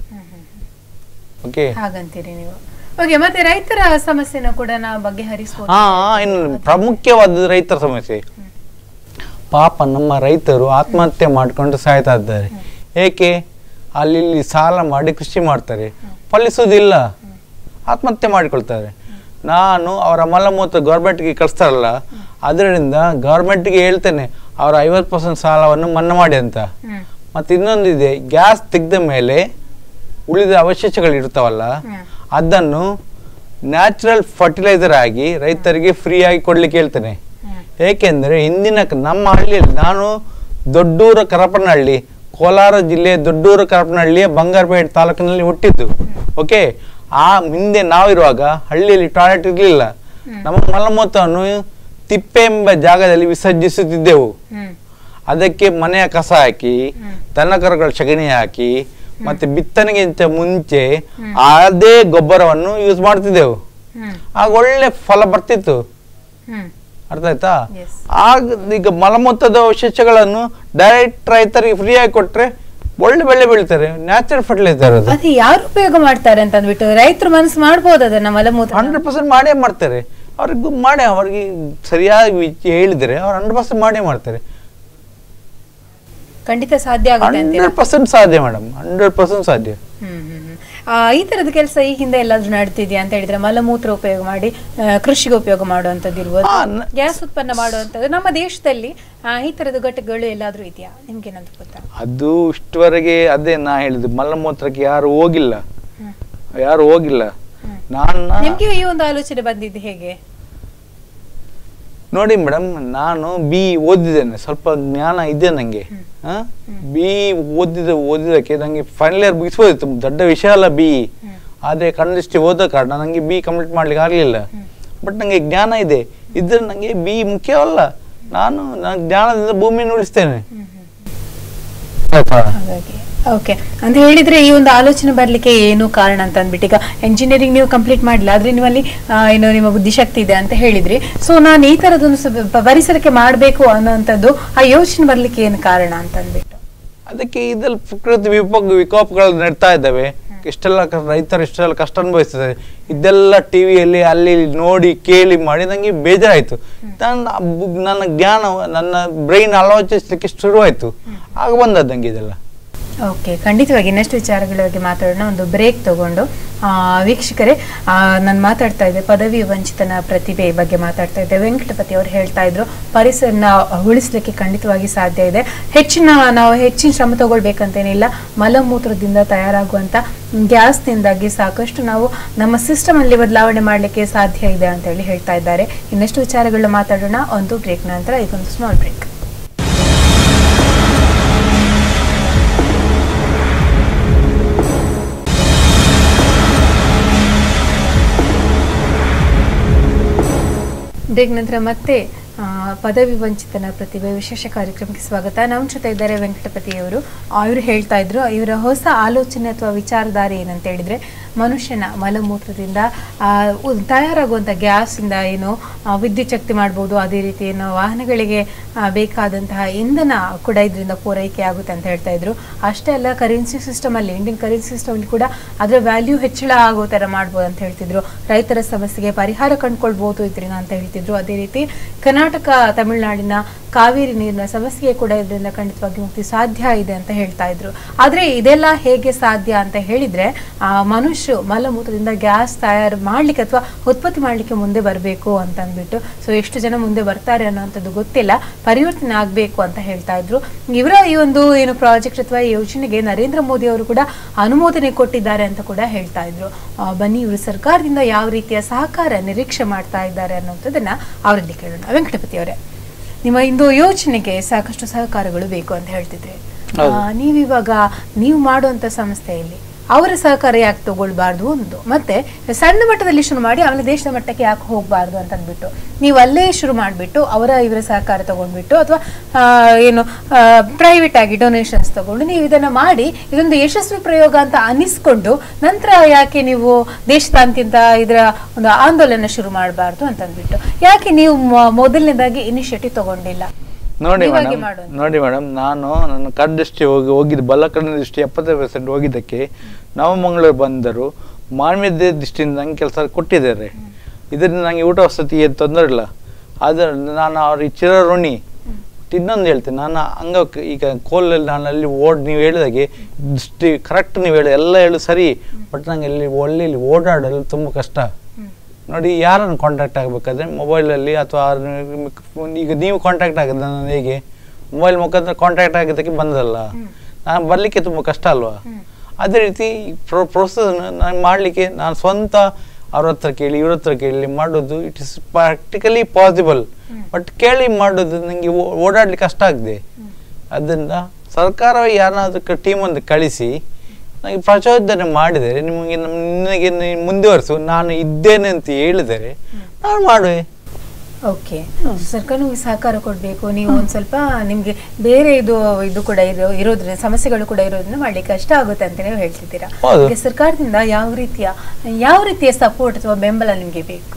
ಓಕೆ ಹಾಗಂತೀರಿ ನೀವು ಓಕೆ ಮತ್ತೆ ರೈತರ ಸಮಸ್ಯೆನ ಕೂಡ ನಾವು ಬಗೆಹರಿಸಬಹುದು ಹಾ ಇನ್ನು ಪ್ರಮುಖವಾದ ರೈತರ ಸಮಸ್ಯೆ ಪಾಪ ನಮ್ಮ ರೈತರು ಆತ್ಮಹತ್ಯೆ ಮಾಡ್ಕೊಂಡು ಸಾಯ್ತಾ ಇದ್ದಾರೆ ಏಕೆ ಅಲ್ಲಿ ಇಲ್ಲಿ ಸಾಲ ಮಾಡಿ ಕೃಷಿ ಮಾಡ್ತಾರೆ ಫಲಿಸುವುದಿಲ್ಲ ಆತ್ಮಹತ್ಯೆ ಮಾಡಿಕೊಳ್ತಾರೆ ನಾನು ಅವರ ಮಲಮೂತ್ರ ಗೌರ್ಮೆಂಟ್ಗೆ ಕಳಿಸ್ತಾರಲ್ಲ ಅದರಿಂದ ಗೌರ್ಮೆಂಟ್ಗೆ ಹೇಳ್ತೇನೆ ಅವರ ಐವತ್ತು ಪರ್ಸೆಂಟ್ ಸಾಲವನ್ನು ಮನ್ನಾ ಮಾಡಿ ಅಂತ ಹ್ಮ್ ಮತ್ತೆ ಇನ್ನೊಂದಿದೆ ಗ್ಯಾಸ್ ತೆಗೆದ ಮೇಲೆ ಉಳಿದ ಅವಶೇಷಗಳು ಇರ್ತಾವಲ್ಲ ಹ್ಮ್. ಅದನ್ನು ನ್ಯಾಚುರಲ್ ಫರ್ಟಿಲೈಸರ್ ಆಗಿ ರೈತರಿಗೆ ಫ್ರೀ ಆಗಿ ಕೊಡ್ಲಿಕ್ಕೆ ಹೇಳ್ತೇನೆ ಹ್ಮ್ ಏಕೆಂದ್ರೆ ಹಿಂದಿನ ಕ- ನಮ್ಮ ಹಳ್ಳಿಯಲ್ಲಿ ನಾನು ದೊಡ್ಡೂರ ಕರಪನಹಳ್ಳಿ ಕೋಲಾರ ಜಿಲ್ಲೆಯ ದೊಡ್ಡೂರ ಕರಪನಹಳ್ಳಿಯ ಬಂಗಾರಪೇಟೆ ತಾಲೂಕಿನಲ್ಲಿ ಹುಟ್ಟಿದ್ದು ಓಕೆ ಆ ಹಿಂದೆ ನಾವಿರುವಾಗ ಹಳ್ಳಿಯಲ್ಲಿ ಟಾಯ್ಲೆಟ್ ಇರಲಿಲ್ಲ ನಮ್ಮ ಮಲಮೂತ್ರವನ್ನು ತಿಪ್ಪೆ ಎಂಬ ಜಾಗದಲ್ಲಿ ವಿಸರ್ಜಿಸುತ್ತಿದ್ದೆವು ಹ್ಮ್ ಅದಕ್ಕೆ ಮನೆಯ ಕಸ ಹಾಕಿ ದನಕರುಗಳ ಸಗಣಿ ಹಾಕಿ ಮತ್ತೆ ಬಿತ್ತನೆಗಿಂತ ಮುಂಚೆ ಅದೇ ಗೊಬ್ಬರವನ್ನು ಯೂಸ್ ಮಾಡ್ತಿದ್ದೆವು ಹ್ಮ್ ಆಗ ಒಳ್ಳೆ ಫಲ ಬರ್ತಿತ್ತು ಹ್ಮ್ ಅರ್ಥ ಆಯ್ತಾ Yes. ಆಗ ಈಗ ಮಲಮೂತ್ರದ ಅವಶೇಷಗಳನ್ನು ಡೈರೆಕ್ಟ್ ರೈತರಿಗೆ ಫ್ರೀ ಆಗಿ ಕೊಟ್ರೆ ಒಳ್ಳೆ ಬೆಳೆ ಬೆಳಿತಾರೆ ನ್ಯಾಚುರಲ್ ಫರ್ಟಿಲೈಸರ್ ಅದು ಅದೇ ಯಾರು ಉಪಯೋಗ ಮಾಡ್ತಾರೆ ಅಂತ ಅಂದ್ಬಿಟ್ಟು ರೈತರು ಮನಸ್ಸು ಮಾಡ್ಬೋದು ಅದನ್ನ ಮಲಮೂತ್ರ ಹಂಡ್ರೆಡ್ ಪರ್ಸೆಂಟ್ ಮಾಡೇ ಮಾಡ್ತಾರೆ ಅವ್ರಿಗೆ ಮಾಡೇ ಅವ್ರಿಗೆ ಸರಿಯಾಗಿ ವಿಚ್- ಹೇಳಿದ್ರೆ ಅವ್ರು ಹಂಡ್ರೆಡ್ ಪರ್ಸೆಂಟ್ ಮಾಡೇ ಮಾಡ್ತಾರೆ ಖಂಡಿತ ಸಾಧ್ಯ ಆಗುತ್ತೆ ಅಂತೀರಾ ಹಂಡ್ರೆಡ್ ಪರ್ಸೆಂಟ್ ಸಾಧ್ಯ ಮೇಡಮ್ ಹಂಡ್ರೆಡ್ ಪರ್ಸೆಂಟ್ ಸಾಧ್ಯ ಹ್ಮ್ ಹ್ಮ್ ಹ್ಮ್. ಆ, ಈ ತರದ ಕೆಲಸ ಈ ಹಿಂದೆ ಎಲ್ಲಾದ್ರೂ ನಡ್ತಿದ್ಯಾ ಅಂತ ಹೇಳಿದ್ರೆ ಮಲಮೂತ್ರ ಉಪಯೋಗ ಮಾಡಿ ಆ, ಕೃಷಿಗೆ ಉಪಯೋಗ ಮಾಡುವಂತದ್ದು ಇರ್ಬೋದು ಹಾ, ನ- ಗ್ಯಾಸ್ ಉತ್ಪನ್ನ ಮಾಡುವಂತದ್ದು ನಮ್ಮ ದೇಶದಲ್ಲಿ ಆ, ಈ ತರದ ಘಟಕಗಳು ಎಲ್ಲಾದ್ರೂ ಇದೆಯಾ ನಿಮ್ಗೆ ಏನಾದ್ರು ಗೊತ್ತಾ ಅದು ಇಷ್ಟವರೆಗೆ ಅದೇ ನಾ ಹೇಳಿದ್ದು ಮಲಮೂತ್ರಕ್ಕೆ ಯಾರು ಹೋಗಿಲ್ಲ ಹ್ಮ್. ಯಾರು ಹೋಗಿಲ್ಲ ಹ್ಮ್. ನಾನು ನಿಮ್ಗೆ ಈ ಒಂದು ಆಲೋಚನೆ ಬಂದಿದ್ದು ಹೇಗೆ ನೋಡಿ ಮೇಡಮ್ ನಾನು ಬಿ ಓದಿದ್ದೇನೆ ಸ್ವಲ್ಪ ಜ್ಞಾನ ಇದೆ ನಂಗೆ ಬಿ ಓದಿದ ಓದಿದಕ್ಕೆ ನಂಗೆ ಫೈನಲ್ ಇಯರ್ ಮುಗಿಸ್ಬೋದಿತ್ತು ದೊಡ್ಡ ವಿಷಯ ಅಲ್ಲ ಬಿ ಆದ್ರೆ ಕಣ್ಣಿಷ್ಟು ಓದೋ ಕಾರಣ ನಂಗೆ ಬಿ ಕಂಪ್ಲೀಟ್ ಮಾಡ್ಲಿಕ್ಕೆ ಆಗ್ಲಿಲ್ಲ ಬಟ್ ನಂಗೆ ಜ್ಞಾನ ಇದೆ ಇದ್ರೆ ನಂಗೆ ಬಿ ಮುಖ್ಯವಲ್ಲ ನಾನು ನನ್ನ ಜ್ಞಾನದಿಂದ ಭೂಮಿಯನ್ನು ಉಳಿಸ್ತೇನೆ ಆಯ್ತಾ ಹಾಗಾಗಿ ಓಕೆ ಅಂತ ಹೇಳಿದ್ರೆ ಈ ಒಂದು ಆಲೋಚನೆ ಬರ್ಲಿಕ್ಕೆ ಏನು ಕಾರಣ ಅಂತ ಅಂದ್ಬಿಟ್ಟು ಈಗ ಎಂಜಿನಿಯರಿಂಗ್ ನೀವು ಕಂಪ್ಲೀಟ್ ಮಾಡಿಲ್ಲ ಆದ್ರೆ ನಿಮ್ಮಲ್ಲಿ ಆ, ಏನು ನಿಮ್ಮ ಬುದ್ಧಿಶಕ್ತಿ ಇದೆ ಅಂತ ಹೇಳಿದ್ರಿ ಸೊ ನಾನು ಈ ತರದೊಂದು ಸ- ಪ- ಪರಿಸರಕ್ಕೆ ಮಾಡಬೇಕು ಅನ್ನೋಂಥದ್ದು ಆ ಯೋಚನೆ ಬರ್ಲಿಕ್ಕೆ ಏನು ಕಾರಣ ಅಂತ ಅಂದ್ಬಿಟ್ಟು ಅದಕ್ಕೆ ಇದೆಲ್ಲ ಪ್ರಕೃತಿ ವಿಪ ವಿಕೋಪಗಳು ನಡ್ತಾ ಇದ್ದಾವೆ ಇಷ್ಟೆಲ್ಲ ಕ- ರೈತರು ಇಷ್ಟೆಲ್ಲ ಕಷ್ಟ ಅನುಭವಿಸ್ತಿದ್ದಾರೆ ಇದೆಲ್ಲ ಟಿವಿಯಲ್ಲಿ ಅಲ್ಲಿ ಇಲ್ಲಿ ನೋಡಿ ಕೇಳಿ ಮಾಡಿ ನಂಗೆ ಬೇಜಾರಾಯ್ತು ನನ್ನ ಬು- ನನ್ನ ಜ್ಞಾನ ನನ್ನ ಬ್ರೈನ್ ಆಲೋಚಿಸ್ಲಿಕ್ಕೆ ಶುರುವಾಯ್ತು ಆಗ ಬಂದದ್ದು ನಂಗೆ ಇದೆಲ್ಲ ಓಕೆ ಖಂಡಿತವಾಗಿ ಇನ್ನಷ್ಟು ವಿಚಾರಗಳ ಬಗ್ಗೆ ಮಾತಾಡೋಣ ಒಂದು ಬ್ರೇಕ್ ತಗೊಂಡು ಆ, ವೀಕ್ಷಕರೇ ನಾನು ಮಾತಾಡ್ತಾ ಇದ್ದೆ ಪದವಿ ವಂಚಿತನ ಪ್ರತಿಭೆ ಬಗ್ಗೆ ಮಾತಾಡ್ತಾ ಇದ್ದೆ ವೆಂಕಟಪತಿ ಅವರು ಹೇಳ್ತಾ ಇದ್ರು ಪರಿಸರನ ಉಳಿಸ್ಲಿಕ್ಕೆ ಖಂಡಿತವಾಗಿ ಸಾಧ್ಯ ಇದೆ ಹೆಚ್ಚಿನ ನಾವು ಹೆಚ್ಚಿನ ಶ್ರಮ ತಗೊಳ್ಬೇಕಂತೇನಿಲ್ಲ ಮಲಮೂತ್ರದಿಂದ ತಯಾರಾಗುವಂತ ಗ್ಯಾಸ್ನಿಂದಾಗಿ ಸಾಕಷ್ಟು ನಾವು ನಮ್ಮ ಸಿಸ್ಟಮ್ ಅಲ್ಲಿ ಬದಲಾವಣೆ ಮಾಡಲಿಕ್ಕೆ ಸಾಧ್ಯ ಇದೆ ಅಂತ ಹೇಳಿ ಹೇಳ್ತಾ ಇದ್ದಾರೆ ಇನ್ನಷ್ಟು ವಿಚಾರಗಳನ್ನ ಮಾತಾಡೋಣ ಒಂದು ಬ್ರೇಕ್ ನಂತರ ಇದೊಂದು ಸ್ಮಾಲ್ ಬ್ರೇಕ್ ಬ್ರೇಕ್ ನಂತರ ಮತ್ತೆ ಆ, ಪದವಿ ವಂಚಿತನ ಪ್ರತಿಭೆ ವಿಶೇಷ ಕಾರ್ಯಕ್ರಮಕ್ಕೆ ಸ್ವಾಗತ ನಮ್ಮ ಜೊತೆ ಇದ್ದಾರೆ ವೆಂಕಟಪತಿಯವರು ಅವರು ಹೇಳ್ತಾ ಇದ್ರು ಇವರ ಹೊಸ ಆಲೋಚನೆ ಅಥವಾ ವಿಚಾರಧಾರೆ ಏನಂತ ಹೇಳಿದ್ರೆ ಮನುಷ್ಯನ ಮಲಮೂತ್ರದಿಂದ ಆ, ಉ- ತಯಾರಾಗುವಂಥ ಗ್ಯಾಸಿಂದ ಏನು ಆ, ವಿದ್ಯುತ್ ಶಕ್ತಿ ಮಾಡ್ಬೋದು ಅದೇ ರೀತಿ ಏನು ವಾಹನಗಳಿಗೆ ಆ, ಬೇಕಾದಂತಹ ಇಂಧನ ಕೂಡ ಇದರಿಂದ ಪೂರೈಕೆ ಆಗುತ್ತೆ ಅಂತ ಹೇಳ್ತಾ ಇದ್ರು ಅಷ್ಟೇ ಅಲ್ಲ ಕರೆನ್ಸಿ ಸಿಸ್ಟಮ್ ಅಲ್ಲಿ ಇಂಡಿಯನ್ ಕರೆನ್ಸಿ ಸಿಸ್ಟಮ್ ಅಲ್ಲಿ ಕೂಡ ಅದರ ವ್ಯಾಲ್ಯೂ ಹೆಚ್ಚಳ ಆಗೋ ಥರ ಮಾಡ್ಬೋದು ಅಂತ ಹೇಳ್ತಿದ್ರು ರೈತರ ಸಮಸ್ಯೆಗೆ ಪರಿಹಾರ ಕಂಡುಕೊಳ್ಬೋದು ಇದರಿಂದ ಅಂತ ಹೇಳ್ತಿದ್ರು ಅದೇ ರೀತಿ ಕರ್ನಾಟಕ ತಮಿಳುನಾಡಿನ ಕಾವೇರಿ ನೀರಿನ ಸಮಸ್ಯೆಗೆ ಕೂಡ ಇದರಿಂದ ಖಂಡಿತವಾಗಿ ಮುಕ್ತಿ ಸಾಧ್ಯ ಇದೆ ಅಂತ ಹೇಳ್ತಾ ಇದ್ರು ಆದ್ರೆ ಇದೆಲ್ಲ ಹೇಗೆ ಸಾಧ್ಯ ಅಂತ ಹೇಳಿದ್ರೆ ಆ ಮನುಷ್ಯ ಮಲಮೂತ್ರದಿಂದ ಗ್ಯಾಸ್ ತಯಾರು ಮಾಡ್ಲಿಕ್ಕೆ ಅಥವಾ ಉತ್ಪತ್ತಿ ಮಾಡ್ಲಿಕ್ಕೆ ಮುಂದೆ ಬರಬೇಕು ಅಂತ ಅಂದ್ಬಿಟ್ಟು ಸೊ ಎಷ್ಟು ಜನ ಮುಂದೆ ಬರ್ತಾರೆ ಅನ್ನೋಂಥದ್ದು ಗೊತ್ತಿಲ್ಲ ಪರಿವರ್ತನೆ ಆಗಬೇಕು ಅಂತ ಹೇಳ್ತಾ ಇದ್ರು ಇವರ ಈ ಒಂದು ಏನು ಪ್ರಾಜೆಕ್ಟ್ ಅಥವಾ ಈ ಯೋಜನೆಗೆ ನರೇಂದ್ರ ಮೋದಿ ಅವರು ಕೂಡ ಅನುಮೋದನೆ ಕೊಟ್ಟಿದ್ದಾರೆ ಅಂತ ಕೂಡ ಹೇಳ್ತಾ ಇದ್ರು ಆ, ಬನ್ನಿ ಇವರು ಸರ್ಕಾರದಿಂದ ಯಾವ ರೀತಿಯ ಸಹಕಾರ ನಿರೀಕ್ಷೆ ಮಾಡ್ತಾ ಇದ್ದಾರೆ ಅನ್ನೋಂಥದ್ದನ್ನ ಅವರಲ್ಲಿ ಕೇಳೋಣ ವೆಂಕಟಪತಿ ಅವರೇ ನಿಮ್ಮ ಇಂದು ಯೋಜನೆಗೆ ಸಾಕಷ್ಟು ಸಹಕಾರಗಳು ಬೇಕು ಅಂತ ಹೇಳ್ತಿದ್ರಿ ಆ, ನೀವಿವಾಗ ನೀವು ಮಾಡುವಂತ ಸಂಸ್ಥೆಯಲ್ಲಿ ಅವರ ಸಹಕಾರ ಯಾಕೆ ತಗೊಳ್ಬಾರ್ದು ಒಂದು ಮತ್ತೆ ಸಣ್ಣ ಮಟ್ಟದಲ್ಲಿ ಶುರು ಮಾಡಿ ಆಮೇಲೆ ದೇಶದ ಮಟ್ಟಕ್ಕೆ ಯಾಕೆ ಹೋಗ್ಬಾರ್ದು ಅಂತ ಅಂದ್ಬಿಟ್ಟು ನೀವು ಅಲ್ಲೇ ಶುರು ಮಾಡಿಬಿಟ್ಟು ಅವರ ಇವರ ಸಹಕಾರ ತಗೊಂಡ್ಬಿಟ್ಟು ಅಥವಾ ಏನು ಪ್ರೈವೇಟ್ ಆಗಿ ಡೊನೇಷನ್ಸ್ ತಗೊಂಡು ನೀವು ಇದನ್ನ ಮಾಡಿ ಇದೊಂದು ಯಶಸ್ವಿ ಪ್ರಯೋಗ ಅಂತ ಅನಿಸ್ಕೊಂಡು ನಂತರ ಯಾಕೆ ನೀವು ದೇಶದಾದ್ಯಂತ ಇದರ ಒಂದು ಆಂದೋಲನ ಶುರು ಮಾಡಬಾರ್ದು ಅಂತ ಅಂದ್ಬಿಟ್ಟು ಯಾಕೆ ನೀವು ಮೊ- ಮೊದಲನೇದಾಗಿ ಇನಿಷಿಯೇಟಿವ್ ತಗೊಂಡಿಲ್ಲ ನೋಡಿ ನೀವಾಗೆ ಮೇಡಮ್ ಮಾಡುವಂತ. ನೋಡಿ ಮೇಡಮ್ ನಾನು ನನ್ನ ಕಣ್ಣು ದೃಷ್ಟಿ ಹೋಗಿ ಹೋಗಿದ್ದು ಬಲ್ಲ ಕಣ್ಣಿನ ದೃಷ್ಟಿ ಎಪ್ಪತ್ತೈದು ಪರ್ಸೆಂಟ್ ಹೋಗಿದ್ದಕ್ಕೆ ನವಮಂಗಳೂರು ಬಂದರು ಮಾನವೀಯ ದೃಷ್ಟಿಯಿಂದ ನಂಗೆ ಕೆಲಸ ಕೊಟ್ಟಿದ್ದಾರೆ ಇದರಿಂದ ನನಗೆ ಊಟ ವಸತಿ ಏನು ತೊಂದರೆ ಇಲ್ಲ ಆದರೆ ನಾನು ಅವ್ರಿಗೆ ಚಿರಋಣಿ ಇನ್ನೊಂದು ಹೇಳ್ತೀನಿ ನಾನು ಹಂಗ ಈಗ ಕೋಲಲ್ಲಿ ನಾನು ಅಲ್ಲಿ ಓಡ್ ನೀವು ಹೇಳಿದಾಗೆ ದೃಷ್ಟಿ ಕರೆಕ್ಟ್ ನೀವು ಹೇಳಿ ಎಲ್ಲ ಹೇಳು ಸರಿ ಬಟ್ ನಂಗೆ ಇಲ್ಲಿ ಒಳ್ಳೆ ಇಲ್ಲಿ ಓಡಾಡಲು ತುಂಬ ಕಷ್ಟ ನೋಡಿ ಯಾರನ್ನು ಕಾಂಟ್ಯಾಕ್ಟ್ ಆಗಬೇಕಾದ್ರೆ ಮೊಬೈಲಲ್ಲಿ ಅಥವಾ ಈಗ ನೀವು ಕಾಂಟ್ಯಾಕ್ಟ್ ಆಗೋದು ನಾನು ಹೇಗೆ ಮೊಬೈಲ್ ಮುಖಾಂತರ ಕಾಂಟ್ಯಾಕ್ಟ್ ಆಗೋದಕ್ಕೆ ಬಂದಲ್ಲ ನಾನು ಬರಲಿಕ್ಕೆ ತುಂಬ ಕಷ್ಟ ಅಲ್ವಾ ಅದೇ ರೀತಿ ಪ್ರೊ ಪ್ರೊಸೆಸ್ ನಾನು ಮಾಡಲಿಕ್ಕೆ ನಾನು ಸ್ವಂತ ಅವ್ರ ಹತ್ರ ಕೇಳಿ ಇವ್ರ ಹತ್ರ ಕೇಳಿ ಮಾಡೋದು it is practically possible but ಕೇಳಿ ಮಾಡೋದು ನನಗೆ ಓಡಾಡ್ಲಿಕ್ಕೆ ಕಷ್ಟ ಆಗಿದೆ ಅದರಿಂದ ಸರ್ಕಾರ ಯಾರನ್ನಾದ್ರೂ ಟೀಮ್ ಒಂದು ಕಳಿಸಿ ನನಗೆ ಪ್ರಚೋದನೆ ಮಾಡಿದರೆ ನಿಮಗೆ ನಮ್- ನಿನಗೆ ನೀ- ಮುಂದುವರಿಸು ನಾನು ಇದ್ದೇನೆ ಅಂತ ಹೇಳಿದರೆ ನಾನು ಮಾಡುವೆ ಓಕೆ ಸರ್ಕಾರ ನಿಮ್ಗೆ ಸಹಕಾರ ಕೊಡಬೇಕು ನೀವು ಒಂದ್ ಸ್ವಲ್ಪ ನಿಮ್ಗೆ ಬೇರೆ ಇದು ಇದು ಕೂಡ ಇರೋ ಇರೋದ್ರಿಂದ ಸಮಸ್ಯೆಗಳು ಕೂಡ ಇರೋದ್ರಿಂದ ಮಾಡ್ಲಿಕ್ಕೆ ಕಷ್ಟ ಆಗುತ್ತೆ ಅಂತ ನೀವು ಹೇಳ್ತಿದ್ದೀರಾ ಹೌದು. ಈಗ ಸರ್ಕಾರದಿಂದ ಯಾವ ರೀತಿಯ ಯಾವ ರೀತಿಯ ಸಪೋರ್ಟ್ ಅಥವಾ ಬೆಂಬಲ ನಿಮ್ಗೆ ಬೇಕು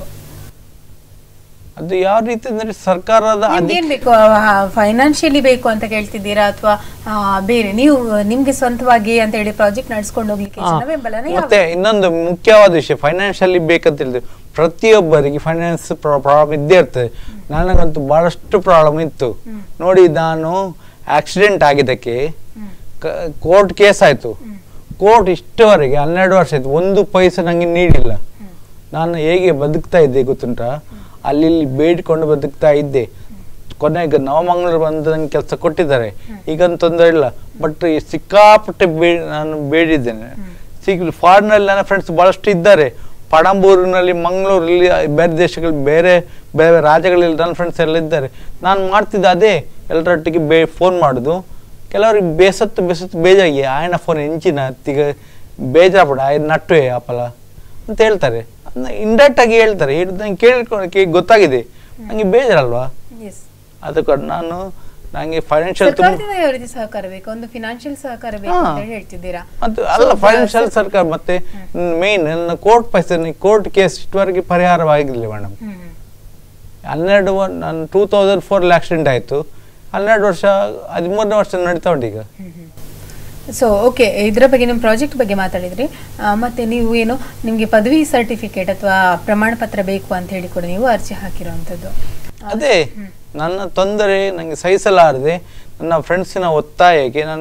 ಅದು ಯಾವ ರೀತಿ ಅಂದ್ರೆ ಸರ್ಕಾರದ ನಿಮ್ಗೆ ಅಧಿ- ಏನ್ ಬೇಕು ಫೈನಾನ್ಷಿಯಲಿ ಬೇಕು ಅಂತ ಕೇಳ್ತಿದ್ದೀರಾ ಅಥವಾ ಬೇರೆ ನೀವು ನಿಮ್ಗೆ ಸ್ವಂತವಾಗಿ ಅಂತ ಹೇಳಿ ಪ್ರಾಜೆಕ್ಟ್ ನಡ್ಸ್ಕೊಂಡು ಹೋಗ್ಲಿಕ್ಕೆ ಹಾ. ಜನ ಬೆಂಬಲನ ಯಾವ ಮತ್ತೆ ಇನ್ನೊಂದು ಮುಖ್ಯವಾದ ವಿಷಯ ಫೈನಾನ್ಷಿಯಲಿ ಬೇಕಂತ ಹೇಳಿದ್ರೆ ಪ್ರತಿಯೊಬ್ಬರಿಗೆ ಫೈನಾನ್ಸ್ ಪ್ರಾಬ್ಲಮ್ ಇದ್ದೇ ಇರ್ತದೆ ನನಗಂತೂ ಬಹಳಷ್ಟು ಪ್ರಾಬ್ಲಮ್ ಇತ್ತು ನೋಡಿ ನಾನು ಆಕ್ಸಿಡೆಂಟ್ ಆಗಿದ್ದಕ್ಕೆ ಕೋರ್ಟ್ ಕೇಸ್ ಆಯ್ತು ಕೋರ್ಟ್ ಇಷ್ಟವರೆಗೆ ಹನ್ನೆರಡು ವರ್ಷ ಆಯ್ತು ಒಂದು ಪೈಸೆ ನಂಗೆ ನೀಡಿಲ್ಲ ನಾನು ಹೇಗೆ ಬದುಕ್ತಾ ಇದ್ದೆ ಗೊತ್ತುಂಟಾ ಅಲ್ಲಿ ಇಲ್ಲಿ ಬೇಡಿಕೊಂಡು ಬದುಕ್ತಾ ಇದ್ದೆ ಕೊನೆಗೆ ನವಮಂಗಳೂರು ಬಂದು ನಂಗೆ ಕೆಲಸ ಕೊಟ್ಟಿದ್ದಾರೆ ಈಗಂತ ತೊಂದರೆ ಇಲ್ಲ ಬಟ್ ಸಿಕ್ಕಾಪಟ್ಟೆ ಬೇ ನಾನು ಬೇಡಿದ್ದೇನೆ ಸಿಗ್ ಫಾರಿನಲ್ಲಿ ನನ್ನ ಫ್ರೆಂಡ್ಸ್ ಬಹಳಷ್ಟು ಇದ್ದಾರೆ ಪಣಂಬೂರಿನಲ್ಲಿ ಮಂಗಳೂರಲ್ಲಿ ಬೇರೆ ದೇಶಗಳು ಬೇರೆ ಬೇರೆ ರಾಜ್ಯಗಳಲ್ಲಿ ನನ್ನ ಫ್ರೆಂಡ್ಸ್ ಎಲ್ಲ ಇದ್ದಾರೆ ನಾನು ಮಾಡ್ತಿದ್ದೆ ಅದೇ ಎಲ್ಲರೊಟ್ಟಿಗೆ ಬೇ ಫೋನ್ ಮಾಡೋದು ಕೆಲವರಿಗೆ ಬೇಸತ್ತು ಬೇಸತ್ತು ಬೇಜಾಗಿ ಆಯನ ಫೋನ್ ಎಂಚಿನ ತಿಗ ಬೇಜಾರ್ಬಿಡ ಆಯ್ನ ನಟ್ಟುವೆ ಆಪಲ ಅಂತ ಹೇಳ್ತಾರೆ ಇಂಡೈರೆಕ್ಟ್ ಆಗಿ ಹೇಳ್ತಾರೆ ಹೇಳಿದ್ ನಂಗೆ ಕೇಳ್ಕೊಳಕ್ಕೆ ಗೊತ್ತಾಗಿದೆ ನಂಗೆ ಬೇಜಾರಲ್ವಾ Yes. ಅದಕ್ಕೆ ನಾನು ನಂಗೆ ಫೈನಾನ್ಷಿಯಲ್ ತುಂಬ ಸರ್ಕಾರದಿಂದ ಯಾವ ರೀತಿ ಸಹಕಾರ ಬೇಕು ಒಂದು ಫಿನಾನ್ಷಿಯಲ್ ಸಹಕಾರ ಬೇಕು ಹಾ. ಅಂತ ಹೇಳಿ ಹೇಳ್ತಿದ್ದೀರಾ ಅದು ಅಲ್ಲ ಫೈನಾನ್ಷಿಯಲ್ ಸರ್ಕಾರ ಮತ್ತೆ ಮೇನ್ ನನ್ನ ಕೋರ್ಟ್ ಪೈಸೆ ಕೋರ್ಟ್ ಕೇಸ್ ಇಷ್ಟವರೆಗೆ ಪರಿಹಾರವಾಗಿಲ್ಲ ಮೇಡಮ್ ಹ್ಮ್ ಹನ್ನೆರಡು ವ- ನಾನು ಟೂ ತೌಸಂಡ್ ಫೋರಲ್ಲಿ ಆಕ್ಸಿಡೆಂಟ್ ಆಯಿತು ಹನ್ನೆರಡು ವರ್ಷ ಹದಿಮೂರನೇ ವರ್ಷ ನಡೀತಾ ಉಂಟು ಈಗ ಸೊ ಓಕೆ ಇದರ ಬಗ್ಗೆ ನಿಮ್ಮ ಪ್ರಾಜೆಕ್ಟ್ ಬಗ್ಗೆ ಮಾತಾಡಿದ್ರಿ ಆ, ಮತ್ತೆ ನೀವು ಏನು ನಿಮಗೆ ಪದವಿ ಸರ್ಟಿಫಿಕೇಟ್ ಅಥವಾ ಪ್ರಮಾಣ ಪತ್ರ ಬೇಕು ಅಂತ ಹೇಳಿ ಕೂಡ ನೀವು ಅರ್ಜಿ ಹಾಕಿರುವಂಥದ್ದು ಅದೇ ನನ್ನ ತೊಂದರೆ ನನಗೆ ಸಹಿಸಲಾರದೆ ನನ್ನ ಫ್ರೆಂಡ್ಸಿನ ಒತ್ತಾಯಕ್ಕೆ ನಾನು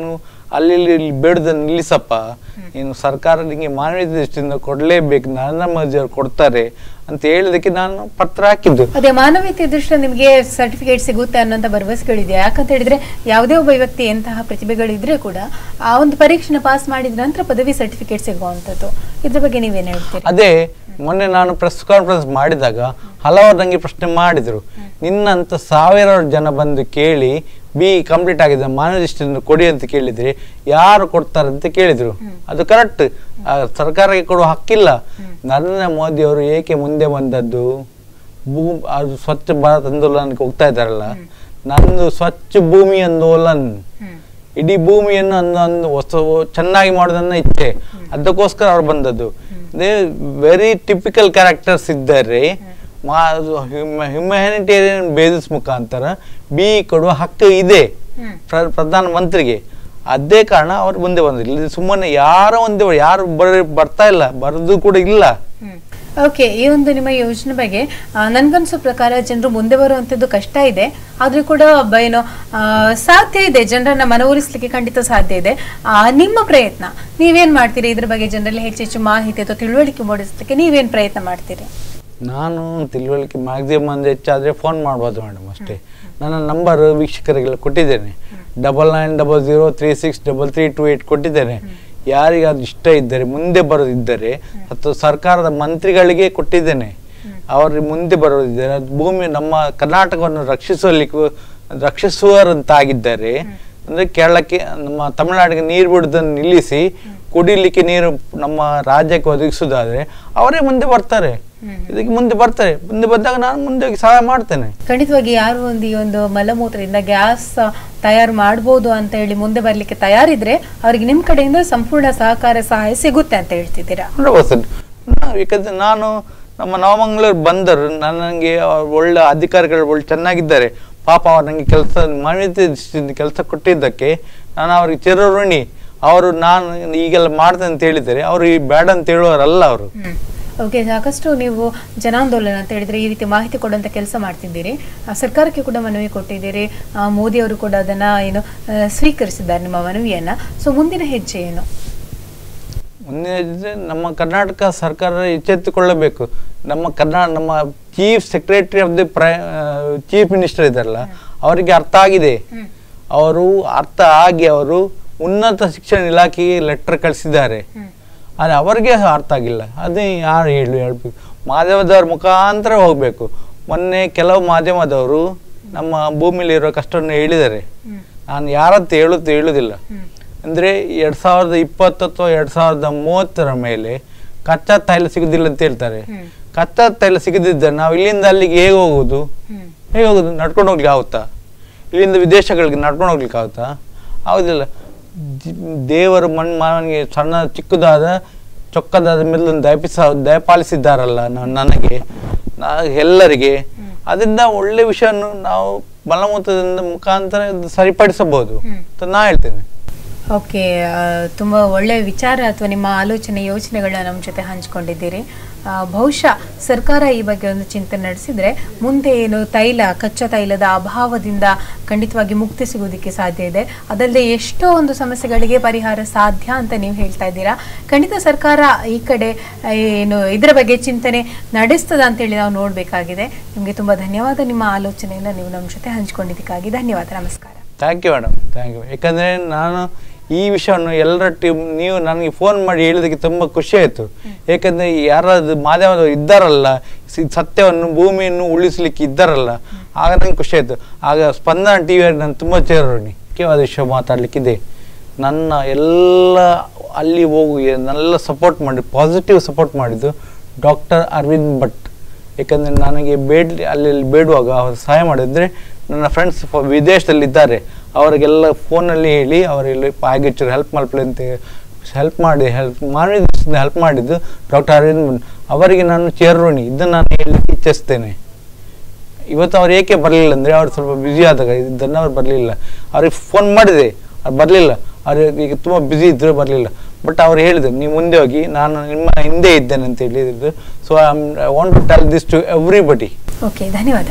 ಅಲ್ಲಿ ಇಲ್ಲಿ ಇಲ್ಲಿ ಬೇಡದನ್ನು ನಿಲ್ಲಿಸಪ್ಪ ನೀನು ಸರ್ಕಾರ ನಿಮಗೆ ಮಾನವೀಯ ದೃಷ್ಟಿಯಿಂದ ಕೊಡಲೇಬೇಕು ನರೇಂದ್ರ ಮೋದಿ ಅವರು ಕೊಡ್ತಾರೆ ಅಂತ ಹೇಳಿದಕ್ಕೆ ನಾನು ಪತ್ರ ಹಾಕಿದ್ದು ಅದೇ ಮಾನವೀಯತೆ ದೃಷ್ಟಿಯಿಂದ ನಿಮಗೆ ಸರ್ಟಿಫಿಕೇಟ್ ಸಿಗುತ್ತೆ ಅನ್ನೋಂಥ ಭರವಸೆಗಳಿದೆ ಯಾಕಂತ ಹೇಳಿದ್ರೆ ಯಾವುದೇ ಒಬ್ಬ ವ್ಯಕ್ತಿ ಎಂತಹ ಪ್ರತಿಭೆಗಳಿದ್ರೆ ಕೂಡ ಆ ಒಂದು ಪರೀಕ್ಷೆನ ಪಾಸ್ ಮಾಡಿದ ನಂತರ ಪದವಿ ಸರ್ಟಿಫಿಕೇಟ್ ಸಿಗುವಂಥದ್ದು ಇದ್ರ ಬಗ್ಗೆ ನೀವೇನ್ ಹೇಳ್ತೀರಿ ಅದೇ ಮೊನ್ನೆ ನಾನು ಪ್ರೆಸ್ ಕಾನ್ಫರೆನ್ಸ್ ಮಾಡಿದಾಗ ಹಲವಾರು ನನಗೆ ಪ್ರಶ್ನೆ ಮಾಡಿದರು ನಿನ್ನಂತ ಸಾವಿರಾರು ಜನ ಬಂದು ಕೇಳಿ ಬಿ ಕಂಪ್ಲೀಟ್ ಆಗಿದೆ ಮಾನವ ದೃಷ್ಟಿಯಿಂದ ಕೊಡಿ ಅಂತ ಕೇಳಿದ್ರೆ ಯಾರು ಕೊಡ್ತಾರೆ ಅಂತ ಕೇಳಿದ್ರು ಅದು ಕರೆಕ್ಟ್ ಸರ್ಕಾರಕ್ಕೆ ಕೊಡುವ ಹಕ್ಕಿಲ್ಲ ನರೇಂದ್ರ ಮೋದಿ ಅವರು ಏಕೆ ಮುಂದೆ ಬಂದದ್ದು ಭೂ ಅದು ಸ್ವಚ್ಛ ಭಾರತ್ ಆಂದೋಲನಕ್ಕೆ ಹೋಗ್ತಾ ಇದ್ದಾರಲ್ಲ ನಂದು ಸ್ವಚ್ಛ ಭೂಮಿ ಆಂದೋಲನ್ ಹ್ಮ್ ಇಡೀ ಭೂಮಿಯನ್ನು ಒಂದು ಒಂದು ಹೊಸ ಚೆನ್ನಾಗಿ ಮಾಡೋದನ್ನ ಇಚ್ಛೆ ಅದಕ್ಕೋಸ್ಕರ ಅವ್ರು ಬಂದದ್ದು ದೇ ವೆರಿ ಟಿಪಿಕಲ್ ಕ್ಯಾರೆಕ್ಟರ್ಸ್ ಇದ್ದಾರೆ ಹ್ಯುಮ್ಯಾನಿಟೇರಿಯನ್ ಬೇಸಿಸ್ ಮುಖಾಂತರ ಬಿ ಕೊಡುವ ಹಕ್ಕು ಇದೆ ಹ್ಮ್ ಪ್ರ- ಪ್ರಧಾನ ಮಂತ್ರಿಗೆ ಅದೇ ಕಾರಣ ಅವ್ರು ಮುಂದೆ ಬಂದಿಲ್ಲ ಇಲ್ಲಿ ಸುಮ್ಮನೆ ಯಾರೋ ಒಂದೇ ಯಾರು ಬರ ಬರ್ತಾ ಇಲ್ಲ ಬರೋದು ಕೂಡ ಇಲ್ಲ ಓಕೆ ಈ ಒಂದು ನಿಮ್ಮ ಯೋಜನೆ ಬಗ್ಗೆ ಆ, ನನ್ಗನ್ಸೋ ಪ್ರಕಾರ ಜನರು ಮುಂದೆ ಬರುವಂಥದ್ದು ಕಷ್ಟ ಇದೆ ಆದ್ರೂ ಕೂಡ ಬ- ಏನು ಆ, ಸಾಧ್ಯ ಇದೆ ಜನರನ್ನ ಮನವೊಲಿಸ್ಲಿಕ್ಕೆ ಖಂಡಿತ ಸಾಧ್ಯ ಇದೆ ಆ, ನಿಮ್ಮ ಪ್ರಯತ್ನ ನೀವೇನ್ ಮಾಡ್ತೀರಿ ಇದ್ರ ಬಗ್ಗೆ ಜನರಲ್ಲಿ ಹೆಚ್ಚೆಚ್ಚು ಮಾಹಿತಿ ಅಥವಾ ತಿಳುವಳಿಕೆ ಮೂಡಿಸ್ಲಿಕ್ಕೆ ನೀವೇನ್ ಪ್ರಯತ್ನ ಮಾಡ್ತೀರಿ ನಾನು ತಿಳುವಳಿಕೆ ಮ್ಯಾಕ್ಸಿಮಮ್ ಒಂದು ಹೆಚ್ಚಾದರೆ ಫೋನ್ ಮಾಡ್ಬೋದು ಮೇಡಮ್ ಅಷ್ಟೇ ನನ್ನ ನಂಬರ್ ವೀಕ್ಷಕರಿಗೆಲ್ಲ ಕೊಟ್ಟಿದ್ದೇನೆ double nine double zero three six double three two eight ಕೊಟ್ಟಿದ್ದೇನೆ ಯಾರಿಗಾದ್ರು ಇಷ್ಟ ಇದ್ದರೆ ಮುಂದೆ ಬರೋದಿದ್ದರೆ ಅಥವಾ ಸರ್ಕಾರದ ಮಂತ್ರಿಗಳಿಗೆ ಕೊಟ್ಟಿದ್ದೇನೆ ಅವರು ಮುಂದೆ ಬರೋದಿದ್ದಾರೆ ಅದು ಭೂಮಿ ನಮ್ಮ ಕರ್ನಾಟಕವನ್ನು ರಕ್ಷಿಸಲಿಕ್ಕೂ ರಕ್ಷಿಸುವರಂತಾಗಿದ್ದಾರೆ ಅಂದ್ರೆ ಕೇರಳಕ್ಕೆ ನಮ್ಮ ತಮಿಳುನಾಡಿಗೆ ನೀರು ಬಿಡುವುದನ್ನು ನಿಲ್ಲಿಸಿ ಕುಡಿಲಿಕ್ಕೆ ನೀರು ನಮ್ಮ ರಾಜ್ಯಕ್ಕೆ ಒದಗಿಸುವುದಾದ್ರೆ ಅವರೇ ಮುಂದೆ ಬರ್ತಾರೆ ಇದಕ್ಕೆ ಮುಂದೆ ಬರ್ತಾರೆ ಮುಂದೆ ಬಂದಾಗ ನಾನು ಮುಂದೆ ಹೋಗಿ ಸಹಾಯ ಮಾಡ್ತೇನೆ ಖಂಡಿತವಾಗಿ ಯಾರು ಒಂದು ಈ ಒಂದು ಮಲಮೂತ್ರದಿಂದ ಗ್ಯಾಸ್ ತಯಾರು ಮಾಡ್ಬೋದು ಅಂತ ಹೇಳಿ ಮುಂದೆ ಬರ್ಲಿಕ್ಕೆ ತಯಾರಿದ್ರೆ ಅವರಿಗೆ ನಿಮ್ ಕಡೆಯಿಂದ ಸಂಪೂರ್ಣ ಸಹಕಾರ ಸಹಾಯ ಸಿಗುತ್ತೆ ಅಂತ ಹೇಳ್ತಿದ್ದೀರಾ ಹಂಡ್ರೆಡ್ ಪರ್ಸೆಂಟ್ ಯಾಕಂದ್ರೆ ನಾನು ನಮ್ಮ ನವಮಂಗಳೂರು ಬಂದರು ನನಗೆ ಒಳ್ಳೆ ಅಧಿಕಾರಿಗಳು ಒಳ್ಳೆ ಚೆನ್ನಾಗಿದ್ದಾರೆ ಪಾಪ ಅವ್ರು ನನಗೆ ಕೆಲಸ ಮಾನವೀಯತೆ ದೃಷ್ಟಿಯಿಂದ ಕೆಲಸ ಕೊಟ್ಟಿದ್ದಕ್ಕೆ ನಾನು ಅವ್ರಿಗೆ ಚಿರಋಣಿ ಅವರು ನಾನು ಈಗೆಲ್ಲ ಮಾಡ್ತೇನೆ ಅಂತ ಹೇಳಿದ್ದಾರೆ ಅವರು ಈ ಬೇಡ ಅಂತ ಹೇಳುವವರಲ್ಲ ಅವರು ಹ್ಮ್ ಓಕೆ ಸಾಕಷ್ಟು ನೀವು ಜನಾಂದೋಲನ ಅಂತ ಹೇಳಿದ್ರೆ ಈ ರೀತಿ ಮಾಹಿತಿ ಕೊಡುವಂತ ಕೆಲಸ ಮಾಡ್ತಿದ್ದೀರಿ ಆ, ಸರ್ಕಾರಕ್ಕೆ ಕೂಡ ಮನವಿ ಕೊಟ್ಟಿದ್ದೀರಿ ಆ, ಮೋದಿ ಅವರು ಕೂಡ ಅದನ್ನ ಏನು ಆ, ಸ್ವೀಕರಿಸಿದ್ದಾರೆ ನಿಮ್ಮ ಮನವಿಯನ್ನ ಸೊ ಮುಂದಿನ ಹೆಜ್ಜೆ ಏನು ಮುಂದಿನ ಇದ್ರೆ ನಮ್ಮ ಕರ್ನಾಟಕ ಸರ್ಕಾರ ಎಚ್ಚೆತ್ತುಕೊಳ್ಳಬೇಕು ನಮ್ಮ ಕರ್ನಾ ನಮ್ಮ ಚೀಫ್ ಸೆಕ್ರೆಟರಿ ಆಫ್ ದಿ ಪ್ರೈ ಚೀಫ್ ಮಿನಿಸ್ಟರ್ ಇದ್ದಾರಲ್ಲ ಅವರಿಗೆ ಅರ್ಥ ಆಗಿದೆ ಹ್ಮ್. ಅವರು ಅರ್ಥ ಆಗಿ ಅವರು ಉನ್ನತ ಶಿಕ್ಷಣ ಇಲಾಖೆಗೆ ಲೆಟರ್ ಕಳಿಸಿದ್ದಾರೆ ಹ್ಮ್. ಆದರೆ ಅವರಿಗೆ ಅರ್ಥ ಆಗಿಲ್ಲ ಅದೇ ಯಾರು ಹೇಳಿ ಹೇಳ್ಬೇಕು ಮಾಧ್ಯಮದವ್ರ ಮುಖಾಂತರ ಹೋಗಬೇಕು ಮೊನ್ನೆ ಕೆಲವು ಮಾಧ್ಯಮದವರು ನಮ್ಮ ಭೂಮಿಲಿರೋ ಕಷ್ಟವನ್ನು ಹೇಳಿದ್ದಾರೆ ಹ್ಮ್. ನಾನು ಯಾರಂತ ಹೇಳುತ್ತೆ ಹೇಳುವುದಿಲ್ಲ ಹ್ಮ್. ಅಂದರೆ ಎರಡು ಸಾವಿರದ ಇಪ್ಪತ್ತು ಅಥವಾ ಎರಡು ಸಾವಿರದ ಮೂವತ್ತರ ಮೇಲೆ ಕಚ್ಚಾ ತೈಲ ಸಿಗುದಿಲ್ಲ ಅಂತ ಹೇಳ್ತಾರೆ ಹ್ಮ್. ಕಚ್ಚಾ ತೈಲ ಸಿಗದಿದ್ದರೆ ನಾವು ಇಲ್ಲಿಂದ ಅಲ್ಲಿಗೆ ಹೇಗೆ ಹೋಗೋದು ಹ್ಮ್. ಹೇಗೆ ಹೋಗೋದು ನಡ್ಕೊಂಡು ಹೋಗ್ಲಿಕ್ಕೆ ಆಗುತ್ತಾ ಇಲ್ಲಿಂದ ವಿದೇಶಗಳಿಗೆ ನಡ್ಕೊಂಡು ಹೋಗ್ಲಿಕ್ಕೆ ಆಗುತ್ತಾ ಆಗುದಿಲ್ಲ ಜಿ- ದೇವರು ಮಣ್ಣು ಮಾನವನಿಗೆ ಸಣ್ಣ ಚಿಕ್ಕದಾದ ಚೊಕ್ಕದಾದ ಮೆಲ್ಲನ್ನು ದಯಪಿಸ ದಯಪಾಲಿಸಿದ್ದಾರಲ್ಲ ನ- ನನಗೆ ನಾ ಎಲ್ಲರಿಗೆ ಅದರಿಂದ ಒಳ್ಳೆ ವಿಷಯವನ್ನು ನಾವು ಬಲಮೂತ್ರದಿಂದ ಮುಖಾಂತರ ಇದು ಸರಿಪಡಿಸಬಹುದು ಹ್ಮ್. ಅಂತ ನಾ ಹೇಳ್ತೇನೆ ಓಕೆ ಆ, ತುಂಬಾ ಒಳ್ಳೆಯ ವಿಚಾರ ಅಥವಾ ನಿಮ್ಮ ಆಲೋಚನೆ ಯೋಚನೆಗಳನ್ನ ನಮ್ಮ ಜೊತೆ ಹಂಚ್ಕೊಂಡಿದ್ದೀರಿ ಆ, ಬಹುಶಃ ಸರ್ಕಾರ ಈ ಬಗ್ಗೆ ಒಂದು ಚಿಂತನೆ ನಡೆಸಿದ್ರೆ ಮುಂದೆ ಏನು ತೈಲ ಕಚ್ಚಾ ತೈಲದ ಅಭಾವದಿಂದ ಖಂಡಿತವಾಗಿ ಮುಕ್ತಿ ಸಿಗೋದಕ್ಕೆ ಸಾಧ್ಯ ಇದೆ ಅದಲ್ಲದೆ ಎಷ್ಟೋ ಒಂದು ಸಮಸ್ಯೆಗಳಿಗೆ ಪರಿಹಾರ ಸಾಧ್ಯ ಅಂತ ನೀವು ಹೇಳ್ತಾ ಇದ್ದೀರಾ ಖಂಡಿತ ಸರ್ಕಾರ ಈ ಕಡೆ ಆ, ಏನು ಇದರ ಬಗ್ಗೆ ಚಿಂತನೆ ನಡೆಸ್ತದ ಅಂತೇಳಿ ನಾವು ನೋಡಬೇಕಾಗಿದೆ ನಿಮಗೆ ತುಂಬಾ ಧನ್ಯವಾದ ನಿಮ್ಮ ಆಲೋಚನೆಯನ್ನು ನೀವು ನಮ್ಮ ಜೊತೆ ಹಂಚ್ಕೊಂಡಿದ್ದಕ್ಕಾಗಿ ಧನ್ಯವಾದ ನಮಸ್ಕಾರ thank you madam thank you ಯಾಕಂದರೆ ನಾನು ಈ ವಿಷಯವನ್ನು ಎಲ್ಲರ ಟೀಮ್ ನೀವು ನನಗೆ ಫೋನ್ ಮಾಡಿ ಹೇಳಿದಕ್ಕೆ ತುಂಬ ಖುಷಿ ಆಯಿತು ಯಾಕಂದರೆ ಯಾರಾದ್ರು ಮಾಧ್ಯಮದವರು ಇದ್ದಾರಲ್ಲ ಸಿ- ಸತ್ಯವನ್ನು ಭೂಮಿಯನ್ನು ಉಳಿಸ್ಲಿಕ್ಕೆ ಇದ್ದಾರಲ್ಲ ಆಗ ನಂಗೆ ಖುಷಿ ಆಯಿತು ಆಗ ಸ್ಪಂದನ ಟಿ ವಿಯಲ್ಲಿ ನಾನು ತುಂಬ ಚಿರಋಣಿ ಮುಖ್ಯವಾದ ವಿಷಯ ಮಾತಾಡಲಿಕ್ಕಿದೆ ನನ್ನ ಎಲ್ಲ ಅಲ್ಲಿ ಹೋಗು ನನ್ನೆಲ್ಲ ಸಪೋರ್ಟ್ ಮಾಡಿ ಪಾಸಿಟಿವ್ ಸಪೋರ್ಟ್ ಮಾಡಿದ್ದು ಡಾಕ್ಟರ್ ಅರವಿಂದ್ ಭಟ್ ಯಾಕಂದರೆ ನನಗೆ ಬೇಡ ಅಲ್ಲಿ ಅಲ್ಲಿ ಬೇಡುವಾಗ ಅವರು ಸಹಾಯ ಮಾಡಿದ್ರೆ ನನ್ನ ಫ್ರೆಂಡ್ಸ್ ವಿದೇಶದಲ್ಲಿದ್ದಾರೆ ಅವರಿಗೆಲ್ಲ ಫೋನಲ್ಲಿ ಹೇಳಿ ಅವರೆಲ್ಲ ಆಗಿಚ್ಚರು ಹೆಲ್ಪ್ ಮಲ್ಪಲೆ ಅಂತ ಹೆಲ್ಪ್ ಮಾಡಿ ಹೆಲ್ಪ್ ಮಾನವೀಯ ದೃಷ್ಟಿಯಿಂದ ಹೆಲ್ಪ್ ಮಾಡಿದ್ದು ಡಾಕ್ಟರ್ ಅರವಿಂದ್ ಭಟ್. ಅವರಿಗೆ ನಾನು ಚಿರಋಣಿ ಇದನ್ನು ನಾನು ಹೇಳಲಿಕ್ಕೆ ಇಚ್ಛಿಸ್ತೇನೆ ಇವತ್ತು ಅವ್ರು ಏಕೆ ಬರಲಿಲ್ಲ ಅಂದರೆ ಅವ್ರು ಸ್ವಲ್ಪ ಬ್ಯುಸಿ ಆದಾಗ ಇದನ್ನು ಅವ್ರು ಬರಲಿಲ್ಲ ಅವ್ರಿಗೆ ಫೋನ್ ಮಾಡಿದೆ ಅವ್ರು ಬರಲಿಲ್ಲ ಅವ್ರು ಈಗ ತುಂಬ ಬ್ಯುಸಿ ಇದ್ದರು ಬರಲಿಲ್ಲ ಬಟ್ ಅವ್ರು ಹೇಳಿದ್ರು ನೀವು ಮುಂದೆ ಹೋಗಿ ನಾನು ನಿಮ್ಮ ಹಿಂದೆ ಇದ್ದೇನೆ ಅಂತ ಹೇಳಿದ್ರು so I want to tell this to everybody okay ಧನ್ಯವಾದ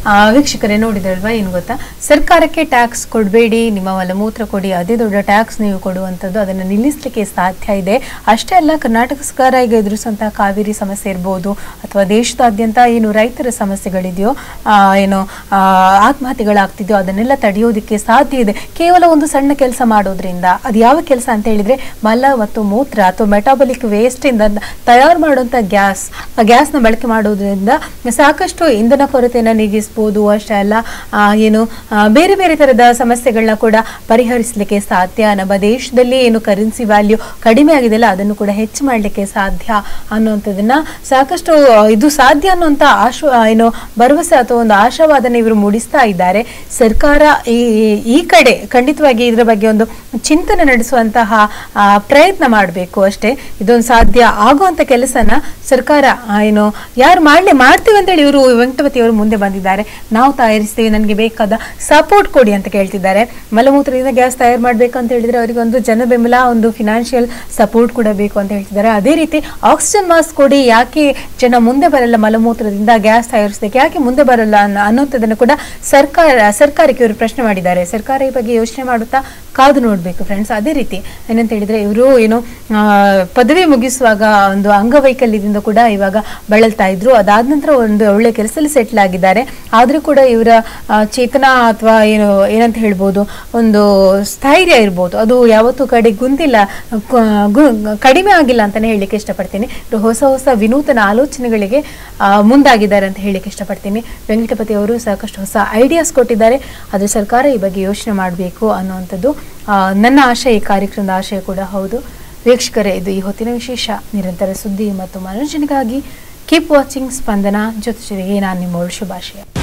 ಆ, ವೀಕ್ಷಕರೇ ನೋಡಿದ್ರಲ್ವಾ ಏನು ಗೊತ್ತಾ ಸರ್ಕಾರಕ್ಕೆ ಟ್ಯಾಕ್ಸ್ ಕೊಡಬೇಡಿ ನಿಮ್ಮ ಮಲಮೂತ್ರ ಕೊಡಿ ಅದೇ ದೊಡ್ಡ ಟ್ಯಾಕ್ಸ್ ನೀವು ಕೊಡುವಂಥದ್ದು ಅದನ್ನು ನಿಲ್ಲಿಸಲಿಕ್ಕೆ ಸಾಧ್ಯ ಇದೆ ಅಷ್ಟೇ ಅಲ್ಲ ಕರ್ನಾಟಕ ಸರ್ಕಾರ ಈಗ ಎದುರಿಸುವಂತಹ ಕಾವೇರಿ ಸಮಸ್ಯೆ ಇರ್ಬೋದು ಅಥವಾ ದೇಶದಾದ್ಯಂತ ಏನು ರೈತರ ಸಮಸ್ಯೆಗಳಿದೆಯೋ ಆ, ಏನು ಆ, ಆತ್ಮಹತ್ಯೆಗಳಾಗ್ತಿದೆಯೋ ಅದನ್ನೆಲ್ಲ ತಡೆಯೋದಕ್ಕೆ ಸಾಧ್ಯ ಇದೆ ಕೇವಲ ಒಂದು ಸಣ್ಣ ಕೆಲಸ ಮಾಡೋದ್ರಿಂದ ಅದು ಯಾವ ಕೆಲಸ ಅಂತ ಹೇಳಿದ್ರೆ ಮಲ ಮತ್ತು ಮೂತ್ರ ಅಥವಾ ಮೆಟಾಬಲಿಕ್ ವೇಸ್ಟ್ ಇಂದ ತಯಾರು ಮಾಡುವಂತ ಗ್ಯಾಸ್ ಆ ಗ್ಯಾಸ್ನ ಬಳಕೆ ಮಾಡೋದ್ರಿಂದ ಸಾಕಷ್ಟು ಇಂಧನ ಕೊರತೆಯನ್ನು ನೀಗಿಸ್ಬೋದು ಅಷ್ಟೇ ಅಲ್ಲ ಆ, ಏನು ಆ, ಬೇರೆ ಬೇರೆ ತರದ ಸಮಸ್ಯೆಗಳನ್ನ ಕೂಡ ಪರಿಹರಿಸಲಿಕ್ಕೆ ಸಾಧ್ಯ ನಮ್ಮ ದೇಶದಲ್ಲಿ ಏನು ಕರೆನ್ಸಿ ವ್ಯಾಲ್ಯೂ ಕಡಿಮೆ ಆಗಿದೆಯಲ್ಲ ಅದನ್ನು ಕೂಡ ಹೆಚ್ಚು ಮಾಡಲಿಕ್ಕೆ ಸಾಧ್ಯ ಅನ್ನುವಂಥದ್ದನ್ನ ಸಾಕಷ್ಟು ಆ, ಇದು ಸಾಧ್ಯ ಅನ್ನುವಂಥ ಆಶ ಆ, ಏನು ಭರವಸೆ ಅಥವಾ ಒಂದು ಆಶಾವಾದನ ಇವರು ಮೂಡಿಸ್ತಾ ಇದ್ದಾರೆ ಸರ್ಕಾರ ಈ ಈ ಕಡೆ ಖಂಡಿತವಾಗಿ ಇದರ ಬಗ್ಗೆ ಒಂದು ಚಿಂತನೆ ನಡೆಸುವಂತಹ ಆ, ಪ್ರಯತ್ನ ಮಾಡಬೇಕು ಅಷ್ಟೇ ಇದೊಂದು ಸಾಧ್ಯ ಆಗುವಂತ ಕೆಲಸನ ಸರ್ಕಾರ ಆ, ಏನು ಯಾರು ಮಾಡ್ಲಿ ಮಾಡ್ತೀವಿ ಅಂತೇಳಿ ಇವರು ವೆಂಕಟಪತಿ ಅವರು ಮುಂದೆ ಬಂದಿದ್ದಾರೆ ನಾವು ತಯಾರಿಸ್ತೀವಿ ನನಗೆ ಬೇಕಾದ ಸಪೋರ್ಟ್ ಕೊಡಿ ಅಂತ ಕೇಳ್ತಿದ್ದಾರೆ ಮಲಮೂತ್ರದಿಂದ ಗ್ಯಾಸ್ ತಯಾರು ಮಾಡ್ಬೇಕು ಅಂತ ಹೇಳಿದ್ರೆ ಅವರಿಗೆ ಒಂದು ಜನ ಬೆಂಬಲ ಒಂದು ಫಿನಾನ್ಷಿಯಲ್ ಸಪೋರ್ಟ್ ಕೂಡ ಬೇಕು ಅಂತ ಹೇಳ್ತಿದ್ದಾರೆ ಅದೇ ರೀತಿ ಆಕ್ಸಿಜನ್ ಮಾಸ್ಕ್ ಕೊಡಿ ಯಾಕೆ ಜನ ಮುಂದೆ ಬರಲ್ಲ ಮಲಮೂತ್ರದಿಂದ ಗ್ಯಾಸ್ ತಯಾರಿಸೋದಕ್ಕೆ ಯಾಕೆ ಮುಂದೆ ಬರಲ್ಲ ಅನ್ನೋ ಅನ್ನೋಂಥದ್ದನ್ನು ಕೂಡ ಸರ್ಕಾರ ಸರ್ಕಾರಕ್ಕೆ ಇವರು ಪ್ರಶ್ನೆ ಮಾಡಿದ್ದಾರೆ ಸರ್ಕಾರ ಈ ಬಗ್ಗೆ ಯೋಚನೆ ಮಾಡುತ್ತಾ ಕಾದು ನೋಡಬೇಕು ಫ್ರೆಂಡ್ಸ್ ಅದೇ ರೀತಿ ಏನಂತ ಹೇಳಿದ್ರೆ ಇವರು ಏನು ಆ, ಪದವಿ ಮುಗಿಸುವಾಗ ಒಂದು ಅಂಗವೈಕಲ್ಯದಿಂದ ಕೂಡ ಇವಾಗ ಬಳಲ್ತಾ ಇದ್ರು ಅದಾದ ನಂತರ ಒಂದು ಒಳ್ಳೆ ಕೆಲಸದಲ್ಲಿ ಸೆಟ್ಲ್ ಆಗಿದ್ದಾರೆ ಆದ್ರೂ ಕೂಡ ಇವರ ಆ, ಚೇತನ ಅಥವಾ ಏನು ಏನಂತ ಹೇಳ್ಬೋದು ಒಂದು ಸ್ಥೈರ್ಯ ಇರ್ಬೋದು ಅದು ಯಾವತ್ತೂ ಕಡೆ ಗುಂತಿಲ್ಲ ಕ- ಗು- ಕಡಿಮೆ ಆಗಿಲ್ಲ ಅಂತಾನೆ ಹೇಳಲಿಕ್ಕೆ ಇಷ್ಟಪಡ್ತೀನಿ ಇವರು ಹೊಸ ಹೊಸ ವಿನೂತನ ಆಲೋಚನೆಗಳಿಗೆ ಆ, ಮುಂದಾಗಿದ್ದಾರೆ ಅಂತ ಹೇಳಲಿಕ್ಕೆ ಇಷ್ಟಪಡ್ತೀನಿ ವೆಂಕಟಪತಿ ಅವರು ಸಾಕಷ್ಟು ಹೊಸ ಐಡಿಯಾಸ್ ಕೊಟ್ಟಿದ್ದಾರೆ ಅದು ಸರ್ಕಾರ ಈ ಬಗ್ಗೆ ಯೋಚನೆ ಮಾಡಬೇಕು ಅನ್ನುವಂಥದ್ದು ಆ, ನನ್ನ ಆಶಯ ಈ ಕಾರ್ಯಕ್ರಮದ ಆಶಯ ಕೂಡ ಹೌದು ವೀಕ್ಷಕರೇ ಇದು ಈ ಹೊತ್ತಿನ ವಿಶೇಷ ನಿರಂತರ ಸುದ್ದಿ ಮತ್ತು ಮನೋರಂಜನೆಗಾಗಿ ಕೀಪ್ ವಾಚಿಂಗ್ ಸ್ಪಂದನ ಜೊತೆ ಜೊತೆಗೆ ನಾನು ನಿಮ್ಮ ಶುಭಾಶಯ